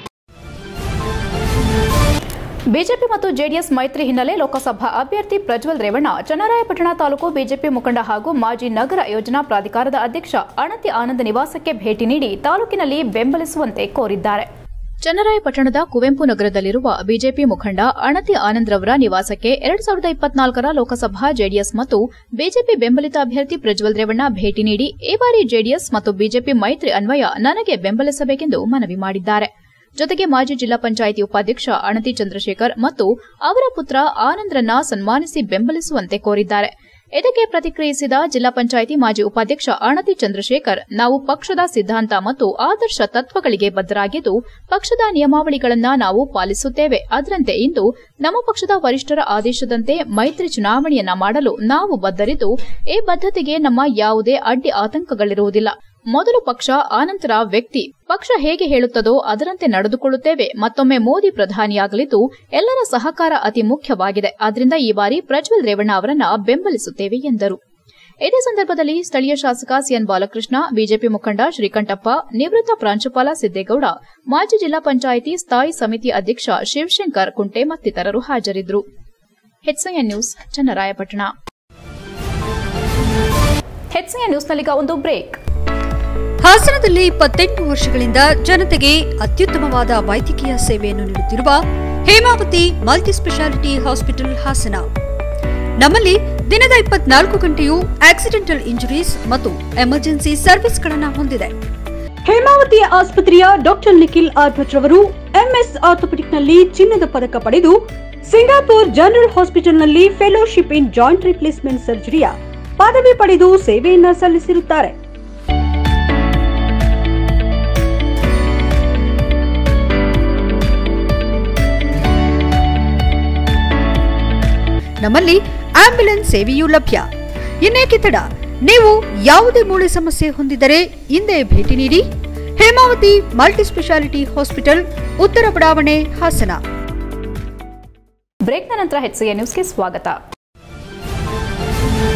ಬಿಜೆಪಿ ಮತ್ತು ಜೆಡಿಎಸ್ ಮೈತ್ರಿ ಹಿನ್ನೆಲೆ ಲೋಕಸಭಾ ಅಭ್ಯರ್ಥಿ ಪ್ರಜ್ವಲ್ ರೇವಣ್ಣ ಚನ್ನರಾಯಪಟ್ಟಣ ತಾಲೂಕು ಬಿಜೆಪಿ ಮುಖಂಡ ಹಾಗೂ ಮಾಜಿ ನಗರ ಯೋಜನಾ ಪ್ರಾಧಿಕಾರದ ಅಧ್ಯಕ್ಷ ಅಣತಿ ಆನಂದ್ ನಿವಾಸಕ್ಕೆ ಭೇಟಿ ನೀಡಿ ತಾಲೂಕಿನಲ್ಲಿ ಬೆಂಬಲಿಸುವಂತೆ ಕೋರಿದ್ದಾರೆ ಚನ್ನರಾಯಪಟ್ಟಣದ ಕುವೆಂಪು ನಗರದಲ್ಲಿರುವ ಬಿಜೆಪಿ ಮುಖಂಡ ಅಣತಿ ಆನಂದ್ರವರ ನಿವಾಸಕ್ಕೆ ಎರಡ್ ಸಾವಿರದ ಇಪ್ಪತ್ನಾಲ್ಕರ ಲೋಕಸಭಾ ಜೆಡಿಎಸ್ ಮತ್ತು ಬಿಜೆಪಿ ಬೆಂಬಲಿತ ಅಭ್ಯರ್ಥಿ ಪ್ರಜ್ವಲ್ ರೇವಣ್ಣ ಭೇಟಿ ನೀಡಿ ಈ ಬಾರಿ ಜೆಡಿಎಸ್ ಮತ್ತು ಬಿಜೆಪಿ ಮೈತ್ರಿ ಅನ್ವಯ ನನಗೆ ಬೆಂಬಲಿಸಬೇಕೆಂದು ಮನವಿ ಮಾಡಿದ್ದಾರೆ ಜೊತೆಗೆ ಮಾಜಿ ಜಿಲ್ಲಾ ಪಂಚಾಯಿತಿ ಉಪಾಧ್ಯಕ್ಷ ಅಣತಿ ಚಂದ್ರಶೇಖರ್ ಮತ್ತು ಅವರ ಪುತ್ರ ಆನಂದ್ರನ್ನ ಸನ್ಮಾನಿಸಿ ಬೆಂಬಲಿಸುವಂತೆ ಕೋರಿದ್ದಾರೆ ಇದಕ್ಕೆ ಪ್ರತಿಕ್ರಿಯಿಸಿದ ಜಿಲ್ಲಾ ಪಂಚಾಯಿತಿ ಮಾಜಿ ಉಪಾಧ್ಯಕ್ಷ ಅಣತಿ ಚಂದ್ರಶೇಖರ್ ನಾವು ಪಕ್ಷದ ಸಿದ್ಧಾಂತ ಮತ್ತು ಆದರ್ಶ ತತ್ವಗಳಿಗೆ ಬದ್ಧರಾಗಿದ್ದು ಪಕ್ಷದ ನಿಯಮಾವಳಿಗಳನ್ನ ನಾವು ಪಾಲಿಸುತ್ತೇವೆ ಅದರಂತೆ ಇಂದು ನಮ್ಮ ಪಕ್ಷದ ವರಿಷ್ಠರ ಆದೇಶದಂತೆ ಮೈತ್ರಿ ಚುನಾವಣೆಯನ್ನ ಮಾಡಲು ನಾವು ಬದ್ಧರಿದ್ದು ಈ ಬದ್ಧತೆಗೆ ನಮ್ಮ ಯಾವುದೇ ಅಡ್ಡಿ ಆತಂಕಗಳಿರುವುದಿಲ್ಲ ಮೊದಲು ಪಕ್ಷ ಆನಂತರ ವ್ಯಕ್ತಿ ಪಕ್ಷ ಹೇಗೆ ಹೇಳುತ್ತದೋ ಅದರಂತೆ ನಡೆದುಕೊಳ್ಳುತ್ತೇವೆ ಮತ್ತೊಮ್ಮೆ ಮೋದಿ ಪ್ರಧಾನಿಯಾಗಲಿದ್ದು ಎಲ್ಲರ ಸಹಕಾರ ಅತಿ ಮುಖ್ಯವಾಗಿದೆ ಆದ್ದರಿಂದ ಈ ಬಾರಿ ಪ್ರಜ್ವಲ್ ರೇವಣ್ಣ ಅವರನ್ನ ಬೆಂಬಲಿಸುತ್ತೇವೆ ಎಂದರು ಇದೇ ಸಂದರ್ಭದಲ್ಲಿ ಸ್ಥಳೀಯ ಶಾಸಕ ಸಿಎನ್ ಬಾಲಕೃಷ್ಣ ಬಿಜೆಪಿ ಮುಖಂಡ ಶ್ರೀಕಂಠಪ್ಪ ನಿವೃತ್ತ ಪ್ರಾಂಶುಪಾಲ ಸಿದ್ದೇಗೌಡ ಮಾಜಿ ಜಿಲ್ಲಾ ಪಂಚಾಯಿತಿ ಸ್ಥಾಯಿ ಸಮಿತಿ ಅಧ್ಯಕ್ಷ ಶಿವಶಂಕರ್ ಕುಂಟೆ ಮತ್ತಿತರರು ಹಾಜರಿದ್ದರು ಹೆಚ್ಐಎನ್ ನ್ಯೂಸ್ ಚನ್ನರಾಯಪಟ್ಟಣ ಹೆಚ್ಐಎನ್ ನ್ಯೂಸ್ನಲ್ಲೀಗ ಒಂದು ಬ್ರೇಕ್ ಹಾಸನದಲ್ಲಿ ಇಪ್ಪತ್ತೆಂಟು ವರ್ಷಗಳಿಂದ ಜನತೆಗೆ ಅತ್ಯುತ್ತಮವಾದ ವೈದ್ಯಕೀಯ ಸೇವೆಯನ್ನು ನೀಡುತ್ತಿರುವ Hemavathi multi speciality hospital Hassan ನಮ್ಮಲ್ಲಿ ದಿನದ ಇಪ್ಪತ್ನಾಲ್ಕು ಗಂಟೆಯೂ ಆಕ್ಸಿಡೆಂಟಲ್ ಇಂಜುರೀಸ್ ಮತ್ತು ಎಮರ್ಜೆನ್ಸಿ ಸರ್ವಿಸ್ಗಳನ್ನು ಹೊಂದಿದೆ ಹೇಮಾವತಿ ಆಸ್ಪತ್ರೆಯ ಡಾಕ್ಟರ್ ನಿಖಿಲ್ ಆರ್ಭಟ್ ರವರು ಎಂಎಸ್ ಆರ್ಥೋಪೆಡಿಕ್ನಲ್ಲಿ ಚಿನ್ನದ ಪದಕ ಪಡೆದು ಸಿಂಗಾಪುರ್ ಜನರಲ್ ಹಾಸ್ಪಿಟಲ್ನಲ್ಲಿ ಫೆಲೋಶಿಪ್ ಇನ್ ಜಾಯಿಂಟ್ ರಿಪ್ಲೇಸ್ಮೆಂಟ್ ಸರ್ಜರಿಯ ಪದವಿ ಪಡೆದು ಸೇವೆಯನ್ನ ಸಲ್ಲಿಸಿರುತ್ತಾರೆ ನಮ್ಮಲ್ಲಿ ಆಂಬ್ಯುಲೆನ್ಸ್ ಸೇವೆಯೂ ಲಭ್ಯ ಇನ್ನೇಕೆ ತಡ ನೀವು ಯಾವುದೇ ಮೂಳೆ ಸಮಸ್ಯೆ ಹೊಂದಿದರೆ ಹಿಂದೆ ಭೇಟಿ ನೀಡಿ ಹೇಮಾವತಿ ಮಲ್ಟಿ ಸ್ಪೆಷಾಲಿಟಿ ಹಾಸ್ಪಿಟಲ್ ಉತ್ತರ ಬಡಾವಣೆ ಹಾಸನ ಬ್ರೇಕ್ನ ನಂತರ ಹೆಚ್ಸಿಎ ನ್ಯೂಸ್ಗೆ ಸ್ವಾಗತ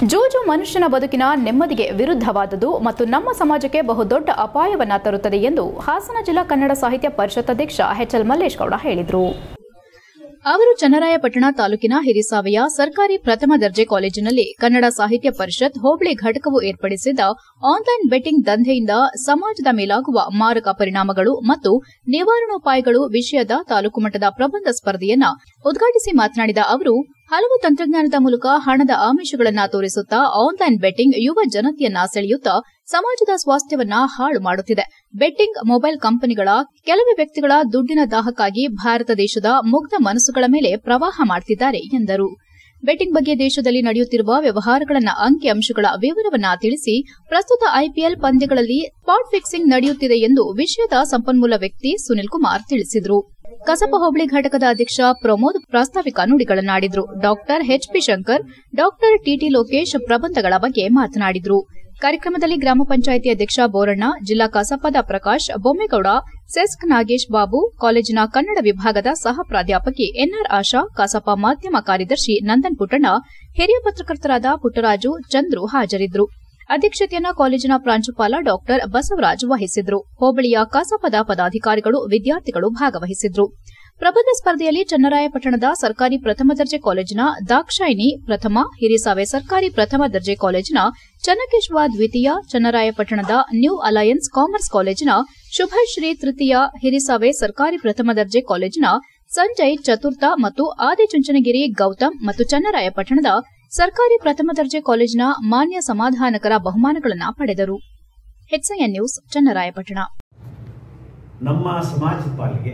ಜೂಜು ಮನುಷ್ಯನ ಬದುಕಿನ ನೆಮ್ಮದಿಗೆ ವಿರುದ್ಧವಾದುದು ಮತ್ತು ನಮ್ಮ ಸಮಾಜಕ್ಕೆ ಬಹುದೊಡ್ಡ ಅಪಾಯವನ್ನ ತರುತ್ತದೆ ಎಂದು ಹಾಸನ ಜಿಲ್ಲಾ ಕನ್ನಡ ಸಾಹಿತ್ಯ ಪರಿಷತ್ ಅಧ್ಯಕ್ಷ ಎಚ್ಎಲ್ ಮಲ್ಲೇಶ್ ಗೌಡ ಹೇಳಿದರು ಅವರು ಚನ್ನರಾಯಪಟ್ಟಣ ತಾಲೂಕಿನ ಹಿರಿಸಾವೆಯ ಸರ್ಕಾರಿ ಪ್ರಥಮ ದರ್ಜೆ ಕಾಲೇಜಿನಲ್ಲಿ ಕನ್ನಡ ಸಾಹಿತ್ಯ ಪರಿಷತ್ ಹೋಬಳಿ ಘಟಕವು ಏರ್ಪಡಿಸಿದ್ದ ಆನ್ಲೈನ್ ಬೆಟ್ಟಿಂಗ್ ದಂಧೆಯಿಂದ ಸಮಾಜದ ಮೇಲಾಗುವ ಮಾರಕ ಪರಿಣಾಮಗಳು ಮತ್ತು ನಿವಾರಣೋಪಾಯಗಳು ವಿಷಯದ ತಾಲೂಕು ಮಟ್ಟದ ಪ್ರಬಂಧ ಸ್ಪರ್ಧೆಯನ್ನ ಉದ್ಘಾಟಿಸಿ ಮಾತನಾಡಿದ ಅವರು ಹಲವು ತಂತ್ರಜ್ಞಾನದ ಮೂಲಕ ಹಣದ ಆಮಿಷಗಳನ್ನ ತೋರಿಸುತ್ತಾ ಆನ್ಲೈನ್ ಬೆಟ್ಟಿಂಗ್ ಯುವ ಜನತೆಯನ್ನ ಸೆಳೆಯುತ್ತಾ ಸಮಾಜದ ಸ್ವಾಸ್ಥ್ಯವನ್ನ ಹಾಳು ಮಾಡುತ್ತಿದೆ ಬೆಟ್ಟಿಂಗ್ ಮೊಬೈಲ್ ಕಂಪನಿಗಳ ಕೆಲವೇ ವ್ಯಕ್ತಿಗಳ ದುಡ್ಡಿನ ದಾಹಕ್ಕಾಗಿ ಭಾರತ ದೇಶದ ಮುಗ್ಧ ಮನಸ್ಸುಗಳ ಮೇಲೆ ಪ್ರವಾಹ ಮಾಡುತ್ತಿದ್ದಾರೆ ಎಂದರು ಬೆಟ್ಟಿಂಗ್ ಬಗ್ಗೆ ದೇಶದಲ್ಲಿ ನಡೆಯುತ್ತಿರುವ ವ್ಯವಹಾರಗಳನ್ನ ಅಂಕಿಅಂಶಗಳ ವಿವರವನ್ನ ತಿಳಿಸಿ ಪ್ರಸ್ತುತ ಐಪಿಎಲ್ ಪಂದ್ಯಗಳಲ್ಲಿ ಸ್ಪಾಟ್ ಫಿಕ್ಸಿಂಗ್ ನಡೆಯುತ್ತಿದೆ ಎಂದು ವಿಷಯದ ಸಂಪನ್ಮೂಲ ವ್ಯಕ್ತಿ ಸುನಿಲ್ ಕುಮಾರ್ ತಿಳಿಸಿದರು ಕಸಬ ಹೋಬಳಿ ಘಟಕದ ಅಧ್ಯಕ್ಷ ಪ್ರಮೋದ್ ಪ್ರಾಸ್ತಾವಿಕ ನುಡಿಗಳನ್ನಾಡಿದ್ರು doctor HP Shankar doctor TT Lokesh ಪ್ರಬಂಧಗಳ ಬಗ್ಗೆ ಮಾತನಾಡಿದ್ರು ಕಾರ್ಯಕ್ರಮದಲ್ಲಿ ಗ್ರಾಮ ಪಂಚಾಯಿತಿ ಅಧ್ಯಕ್ಷ ಬೋರಣ್ಣ ಜಿಲ್ಲಾ ಕಸಪದ ಪ್ರಕಾಶ್ ಬೊಮ್ಮೇಗೌಡ ಸೆಸ್ಕ್ ನಾಗೇಶ್ ಬಾಬು ಕಾಲೇಜಿನ ಕನ್ನಡ ವಿಭಾಗದ ಸಹ ಪ್ರಾಧ್ಯಾಪಕಿ ಎನ್ಆರ್ ಆಶಾ ಕಸಪ ಮಾಧ್ಯಮ ಕಾರ್ಯದರ್ಶಿ ನಂದನ್ ಪುಟ್ಟಣ್ಣ ಹಿರಿಯ ಪತ್ರಕರ್ತರಾದ ಪುಟ್ಟರಾಜು ಚಂದ್ರು ಹಾಜರಿದ್ದರು ಅಧ್ಯಕ್ಷತೆಯನ್ನ ಕಾಲೇಜಿನ ಪ್ರಾಂಶುಪಾಲ ಡಾಕ್ಟರ್ ಬಸವರಾಜ್ ವಹಿಸಿದ್ರು ಹೋಬಳಿಯ ಕಸಪದ ಪದಾಧಿಕಾರಿಗಳು ವಿದ್ಯಾರ್ಥಿಗಳು ಭಾಗವಹಿಸಿದ್ರು ಪ್ರಬಂಧ ಸ್ಪರ್ಧೆಯಲ್ಲಿ ಚನ್ನರಾಯಪಟ್ಟಣದ ಸರ್ಕಾರಿ ಪ್ರಥಮ ದರ್ಜೆ ಕಾಲೇಜಿನ ದಾಕ್ಷಾಯಿನಿ ಪ್ರಥಮ ಹಿರಿಸಾವೆ ಸರ್ಕಾರಿ ಪ್ರಥಮ ದರ್ಜೆ ಕಾಲೇಜಿನ ಚನ್ನಕೇಶ್ವ ದ್ವಿತೀಯ ಚನ್ನರಾಯಪಟ್ಟಣದ ನ್ಯೂ ಅಲಯನ್ಸ್ ಕಾಮರ್ಸ್ ಕಾಲೇಜಿನ ಶುಭಶ್ರೀ ತೃತೀಯ ಹಿರಿಸಾವೆ ಸರ್ಕಾರಿ ಪ್ರಥಮ ದರ್ಜೆ ಕಾಲೇಜಿನ ಸಂಜಯ್ ಚತುರ್ಥ ಮತ್ತು ಆದಿಚುಂಚನಗಿರಿ ಗೌತಮ್ ಮತ್ತು ಚನ್ನರಾಯಪಟ್ಟಣದ ಸರ್ಕಾರಿ ಪ್ರಥಮ ದರ್ಜೆ ಕಾಲೇಜಿನ ಮಾನ್ಯ ಸಮಾಧಾನಕರ ಬಹುಮಾನಗಳನ್ನು ಪಡೆದರು ಹೆಚ್ಐಎನ್ ನ್ಯೂಸ್ ಚನ್ನರಾಯಪಟ್ಟಣ ನಮ್ಮ ಸಮಾಜದ ಪಾಲಿಗೆ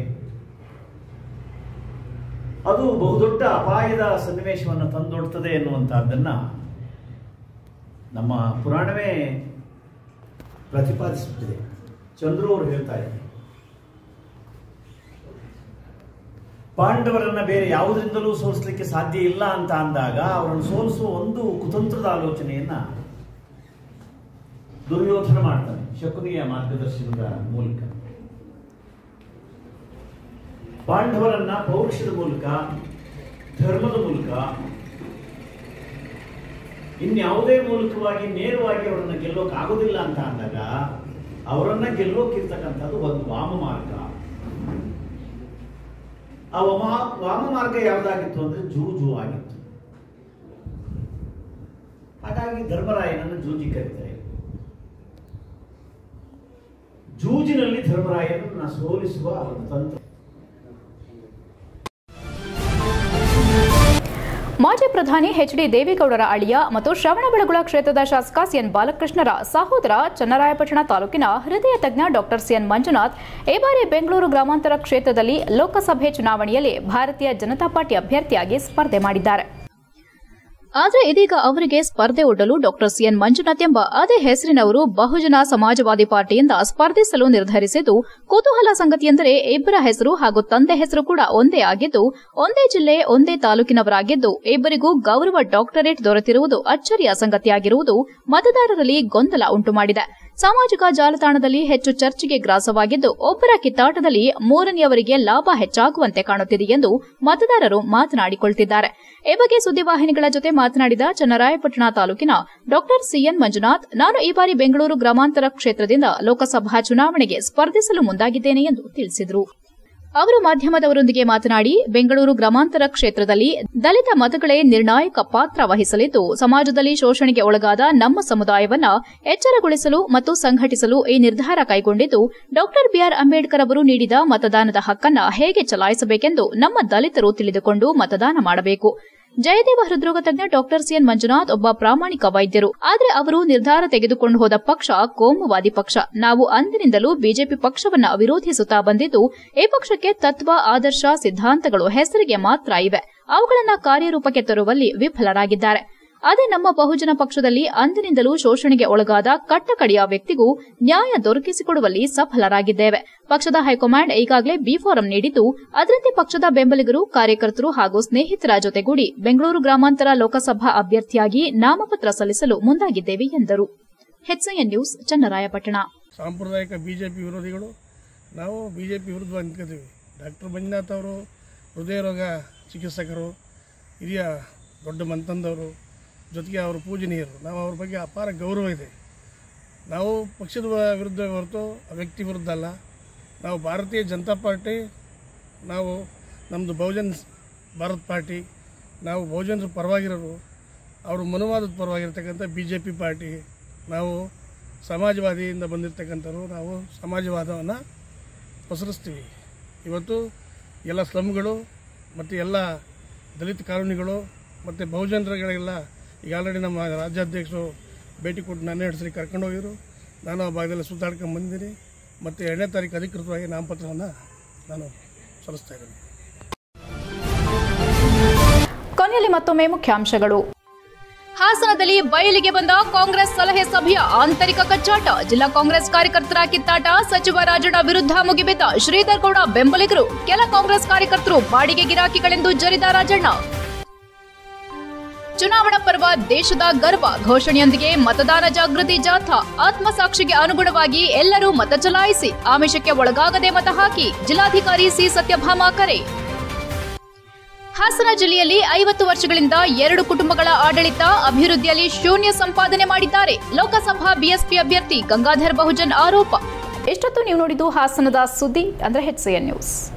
ಅದು ಬಹುದೊಡ್ಡ ಅಪಾಯದ ಸನ್ನಿವೇಶವನ್ನು ತಂದೊಡ್ತದೆ ಎನ್ನುವಂತಹದ್ದನ್ನ ನಮ್ಮ ಪುರಾಣವೇ ಪ್ರತಿಪಾದಿಸುತ್ತಿದೆ ಚಂದ್ರು ಅವರು ಹೇಳ್ತಾ ಇದ್ದಾರೆ ಪಾಂಡವರನ್ನ ಬೇರೆ ಯಾವುದರಿಂದಲೂ ಸೋಲಿಸಲಿಕ್ಕೆ ಸಾಧ್ಯ ಇಲ್ಲ ಅಂತ ಅಂದಾಗ ಅವರನ್ನು ಸೋಲಿಸುವ ಒಂದು ಕುತಂತ್ರದ ಆಲೋಚನೆಯನ್ನ ದುರ್ಯೋಧನ ಮಾಡ್ತಾನೆ ಶಕುನಿಯ ಮಾರ್ಗದರ್ಶನದ ಮೂಲಕ ಪಾಂಡವರನ್ನ ಪೌರುಷದ ಮೂಲಕ ಧರ್ಮದ ಮೂಲಕ ಇನ್ಯಾವುದೇ ಮೂಲಕವಾಗಿ ನೇರವಾಗಿ ಅವರನ್ನ ಗೆಲ್ಲೋಕ್ ಆಗೋದಿಲ್ಲ ಅಂತ ಅಂದಾಗ ಅವರನ್ನ ಗೆಲ್ಲೋಕಿರ್ತಕ್ಕಂಥದ್ದು ಒಂದು ವಾಮ ಮಾರ್ಗ ಆ ವಾಮ ವಾಮ ಮಾರ್ಗ ಯಾವ್ದಾಗಿತ್ತು ಅಂದ್ರೆ ಜೂಜು ಆಗಿತ್ತು ಹಾಗಾಗಿ ಧರ್ಮರಾಯನನ್ನು ಜೂಜಿ ಕರೀತಾರೆ ಜೂಜಿನಲ್ಲಿ ಧರ್ಮರಾಯನನ್ನು ಸೋಲಿಸುವ ಒಂದು ತಂತ್ರ ಮಾಜಿ ಪ್ರಧಾನಿ ಎಚ್ ಡಿ ದೇವೇಗೌಡರ ಅಳಿಯ ಮತ್ತು ಶ್ರವಣಬೆಳಗೊಳ ಕ್ಷೇತ್ರದ ಶಾಸಕ ಸಿಎನ್ ಬಾಲಕೃಷ್ಣರ ಸಹೋದರ ಚನ್ನರಾಯಪಟ್ಟಣ ತಾಲೂಕಿನ ಹೃದಯ ತಜ್ಞ ಡಾಕ್ಟರ್ ಸಿಎನ್ ಮಂಜುನಾಥ್ ಈ ಬಾರಿ ಬೆಂಗಳೂರು ಗ್ರಾಮಾಂತರ ಕ್ಷೇತ್ರದಲ್ಲಿ ಲೋಕಸಭೆ ಚುನಾವಣೆಯಲ್ಲಿ ಭಾರತೀಯ ಜನತಾ ಪಾರ್ಟಿ ಅಭ್ಯರ್ಥಿಯಾಗಿ ಸ್ಪರ್ಧೆ ಮಾಡಿದ್ದಾರೆ ಆದರೆ ಇದೀಗ ಅವರಿಗೆ ಸ್ಪರ್ಧೆ ಒಡ್ಡಲು ಡಾಕ್ಟರ್ ಸಿಎನ್ ಮಂಜುನಾಥ್ ಎಂಬ ಅದೇ ಹೆಸರಿನವರು ಬಹುಜನ ಸಮಾಜವಾದಿ ಪಾರ್ಟಿಯಿಂದ ಸ್ಪರ್ಧಿಸಲು ನಿರ್ಧರಿಸಿದ್ದು ಕುತೂಹಲ ಸಂಗತಿಯೆಂದರೆ ಇಬ್ಬರ ಹೆಸರು ಹಾಗೂ ತಂದೆ ಹೆಸರು ಕೂಡ ಒಂದೇ ಆಗಿದ್ದು ಒಂದೇ ಜಿಲ್ಲೆ ಒಂದೇ ತಾಲೂಕಿನವರಾಗಿದ್ದು ಇಬ್ಬರಿಗೂ ಗೌರವ ಡಾಕ್ಟರೇಟ್ ದೊರೆತಿರುವುದು ಅಚ್ಚರಿಯ ಸಂಗತಿಯಾಗಿರುವುದು ಮತದಾರರಲ್ಲಿ ಗೊಂದಲ ಉಂಟುಮಾಡಿದೆ ಸಾಮಾಜಿಕ ಜಾಲತಾಣದಲ್ಲಿ ಹೆಚ್ಚು ಚರ್ಚೆಗೆ ಗ್ರಾಸವಾಗಿದ್ದು ಒಬ್ಬರ ಕಿತ್ತಾಟದಲ್ಲಿ ಮೂರನೆಯವರಿಗೆ ಲಾಭ ಹೆಚ್ಚಾಗುವಂತೆ ಕಾಣುತ್ತಿದೆ ಎಂದು ಮತದಾರರು ಮಾತನಾಡಿಕೊಳ್ಳುತ್ತಿದ್ದಾರೆ ಈ ಬಗ್ಗೆ ಸುದ್ದಿವಾಹಿನಿಗಳ ಜೊತೆ ಮಾತನಾಡಿದ ಚನ್ನರಾಯಪಟ್ಟಣ ತಾಲೂಕಿನ ಡಾಕ್ಟರ್ ಸಿಎನ್ ಮಂಜುನಾಥ್ ನಾನು ಈ ಬಾರಿ ಬೆಂಗಳೂರು ಗ್ರಾಮಾಂತರ ಕ್ಷೇತ್ರದಿಂದ ಲೋಕಸಭಾ ಚುನಾವಣೆಗೆ ಸ್ಪರ್ಧಿಸಲು ಮುಂದಾಗಿದ್ದೇನೆ ಎಂದು ತಿಳಿಸಿದರು ಅವರು ಮಾಧ್ಯಮದವರೊಂದಿಗೆ ಮಾತನಾಡಿ ಬೆಂಗಳೂರು ಗ್ರಾಮಾಂತರ ಕ್ಷೇತ್ರದಲ್ಲಿ ದಲಿತ ಮತಗಳೇ ನಿರ್ಣಾಯಕ ಪಾತ್ರ ವಹಿಸಲಿದ್ದು ಸಮಾಜದಲ್ಲಿ ಶೋಷಣೆಗೆ ಒಳಗಾದ ನಮ್ಮ ಸಮುದಾಯವನ್ನ ಎಚ್ಚರಗೊಳಿಸಲು ಮತ್ತು ಸಂಘಟಿಸಲು ಈ ನಿರ್ಧಾರ ಕೈಗೊಂಡಿದ್ದು ಡಾಕ್ಟರ್ ಬಿಆರ್ ಅಂಬೇಡ್ಕರ್ ಅವರು ನೀಡಿದ ಮತದಾನದ ಹಕ್ಕನ್ನ ಹೇಗೆ ಚಲಾಯಿಸಬೇಕೆಂದು ನಮ್ಮ ದಲಿತರು ತಿಳಿದುಕೊಂಡು ಮತದಾನ ಮಾಡಬೇಕು ಜಯದೇವ ಹೃದ್ರೋಗ ತಜ್ಞ ಡಾಕ್ಟರ್ ಸಿಎನ್ ಮಂಜುನಾಥ್ ಒಬ್ಬ ಪ್ರಾಮಾಣಿಕ ವೈದ್ಯರು ಆದರೆ ಅವರು ನಿರ್ಧಾರ ತೆಗೆದುಕೊಂಡು ಹೋದ ಪಕ್ಷ ಕೋಮುವಾದಿ ಪಕ್ಷ ನಾವು ಅಂದಿನಿಂದಲೂ ಬಿಜೆಪಿ ಪಕ್ಷವನ್ನ ವಿರೋಧಿಸುತ್ತಾ ಬಂದಿದ್ದು ಈ ಪಕ್ಷಕ್ಕೆ ತತ್ವ ಆದರ್ಶ ಸಿದ್ಧಾಂತಗಳು ಹೆಸರಿಗೆ ಮಾತ್ರ ಇವೆ ಅವುಗಳನ್ನ ಕಾರ್ಯರೂಪಕ್ಕೆ ತರುವಲ್ಲಿ ವಿಫಲರಾಗಿದ್ದಾರೆ ಅದೇ ನಮ್ಮ ಬಹುಜನ ಪಕ್ಷದಲ್ಲಿ ಅಂದಿನಿಂದಲೂ ಶೋಷಣೆಗೆ ಒಳಗಾದ ಕಟ್ಟಕಡೆಯ ವ್ಯಕ್ತಿಗೂ ನ್ಯಾಯ ದೊರಕಿಸಿಕೊಡುವಲ್ಲಿ ಸಫಲರಾಗಿದ್ದೇವೆ ಪಕ್ಷದ ಹೈಕಮಾಂಡ್ ಈಗಾಗಲೇ ಬಿ ಫಾರಂ ನೀಡಿದ್ದು ಅದರಂತೆ ಪಕ್ಷದ ಬೆಂಬಲಿಗರು ಕಾರ್ಯಕರ್ತರು ಹಾಗೂ ಸ್ನೇಹಿತರ ಜೊತೆಗೂಡಿ ಬೆಂಗಳೂರು ಗ್ರಾಮಾಂತರ ಲೋಕಸಭಾ ಅಭ್ಯರ್ಥಿಯಾಗಿ ನಾಮಪತ್ರ ಸಲ್ಲಿಸಲು ಮುಂದಾಗಿದ್ದೇವೆ ಎಂದರು ಹೆಚ್ಐಎನ್ ನ್ಯೂಸ್ ಚನ್ನರಾಯಪಟ್ಟಣ ಸಾಂಪ್ರದಾಯಿಕ ಬಿಜೆಪಿ ವಿರೋಧಿಗಳು ನಾವು ಬಿಜೆಪಿ ವಿರುದ್ಧವಾಗಿ ನಿಂತ್ಕೊತೀವಿ ಡಾಕ್ಟರ್ ಮಂಜುನಾಥ್ ಅವರು ಹೃದಯ ರೋಗ ಚಿಕಿತ್ಸಕರು ಹಿರಿಯ ದೊಡ್ಡ ಮಂತಂದವರು ಜೊತೆಗೆ ಅವರು ಪೂಜನೀಯರು ನಾವು ಅವ್ರ ಬಗ್ಗೆ ಅಪಾರ ಗೌರವ ಇದೆ ನಾವು ಪಕ್ಷದ ವಿರುದ್ಧ ಹೊರತು ಆ ವ್ಯಕ್ತಿ ವಿರುದ್ಧ ಅಲ್ಲ ನಾವು ಭಾರತೀಯ ಜನತಾ ಪಾರ್ಟಿ ನಾವು ನಮ್ಮದು ಬಹುಜನ್ ಭಾರತ್ ಪಾರ್ಟಿ ನಾವು ಬಹುಜನರ ಪರವಾಗಿರೋರು ಅವರು ಮನುವಾದದ ಪರವಾಗಿರ್ತಕ್ಕಂಥ ಬಿ ಜೆ ಪಿ ಪಾರ್ಟಿ ನಾವು ಸಮಾಜವಾದಿಯಿಂದ ಬಂದಿರತಕ್ಕಂಥವ್ರು ನಾವು ಸಮಾಜವಾದವನ್ನು ಪಸರಿಸ್ತೀವಿ ಇವತ್ತು ಎಲ್ಲ ಸ್ಲಮ್ಗಳು ಮತ್ತು ಎಲ್ಲ ದಲಿತ ಕಾಲೋನಿಗಳು ಮತ್ತು ಬಹುಜನರುಗಳಿಗೆಲ್ಲ ಈಗ ಆಲ್ರೆಡಿ ನಮ್ಮ ರಾಜ್ಯಾಧ್ಯಕ್ಷರು ಭೇಟಿ ಕೊಟ್ಟು ನನ್ನ ಎರಡು ಸರಿ ಕರ್ಕೊಂಡು ಹೋಗಿದ್ರು ನಾನು ಆ ಭಾಗದಲ್ಲಿ ಸುತ್ತಾಡ್ಕೊಂಡು ಬಂದಿದ್ದೀನಿ ಮತ್ತು ಎರಡನೇ ತಾರೀಕು ಅಧಿಕೃತವಾಗಿ ನಾಮಪತ್ರವನ್ನು ನಾನು ಸಲ್ಲಿಸ್ತಾ ಇದ್ದೀನಿ ಕೊನೆಯಲ್ಲಿ ಮತ್ತೊಮ್ಮೆ ಮುಖ್ಯಾಂಶಗಳು ಹಾಸನದಲ್ಲಿ ಬಯಲಿಗೆ ಬಂದ ಕಾಂಗ್ರೆಸ್ ಸಲಹೆ ಸಭೆಯ ಆಂತರಿಕ ಕಚ್ಚಾಟ ಜಿಲ್ಲಾ ಕಾಂಗ್ರೆಸ್ ಕಾರ್ಯಕರ್ತರ ಕಿತ್ತಾಟ ಸಚಿವ ರಾಜಣ್ಣ ವಿರುದ್ಧ ಮುಗಿಬಿದ್ದ ಶ್ರೀಧರ್ ಗೌಡ ಬೆಂಬಲಿಗರು ಕೆಲ ಕಾಂಗ್ರೆಸ್ ಕಾರ್ಯಕರ್ತರು ಬಾಡಿಗೆ ಗಿರಾಕಿಗಳೆಂದು ಜರಿದ ರಾಜಣ್ಣ ಚುನಾವಣಾ ಪರ್ವ ದೇಶದ ಗರ್ವ ಘೋಷಣೆಯೊಂದಿಗೆ ಮತದಾನ ಜಾಗೃತಿ ಜಾಥಾ ಆತ್ಮಸಾಕ್ಷಿಗೆ ಅನುಗುಣವಾಗಿ ಎಲ್ಲರೂ ಮತ ಚಲಾಯಿಸಿ ಆಮಿಷಕ್ಕೆ ಒಳಗಾಗದೆ ಮತ ಹಾಕಿ ಜಿಲ್ಲಾಧಿಕಾರಿ ಸಿ ಸತ್ಯಭಾಮ ಕರೆ ಹಾಸನ ಜಿಲ್ಲೆಯಲ್ಲಿ ಐವತ್ತು ವರ್ಷಗಳಿಂದ ಎರಡು ಕುಟುಂಬಗಳ ಆಡಳಿತ ಅಭಿವೃದ್ಧಿಯಲ್ಲಿ ಶೂನ್ಯ ಸಂಪಾದನೆ ಮಾಡಿದ್ದಾರೆ ಲೋಕಸಭಾ ಬಿಎಸ್ಪಿ ಅಭ್ಯರ್ಥಿ ಗಂಗಾಧರ್ ಬಹುಜನ್ ಆರೋಪ ಎಷ್ಟೊತ್ತು ನೀವು ನೋಡಿದ್ದು ಹಾಸನದ ಸುದ್ದಿ ಅಂದ್ರೆ ಹೆಚ್ ನ್ಯೂಸ್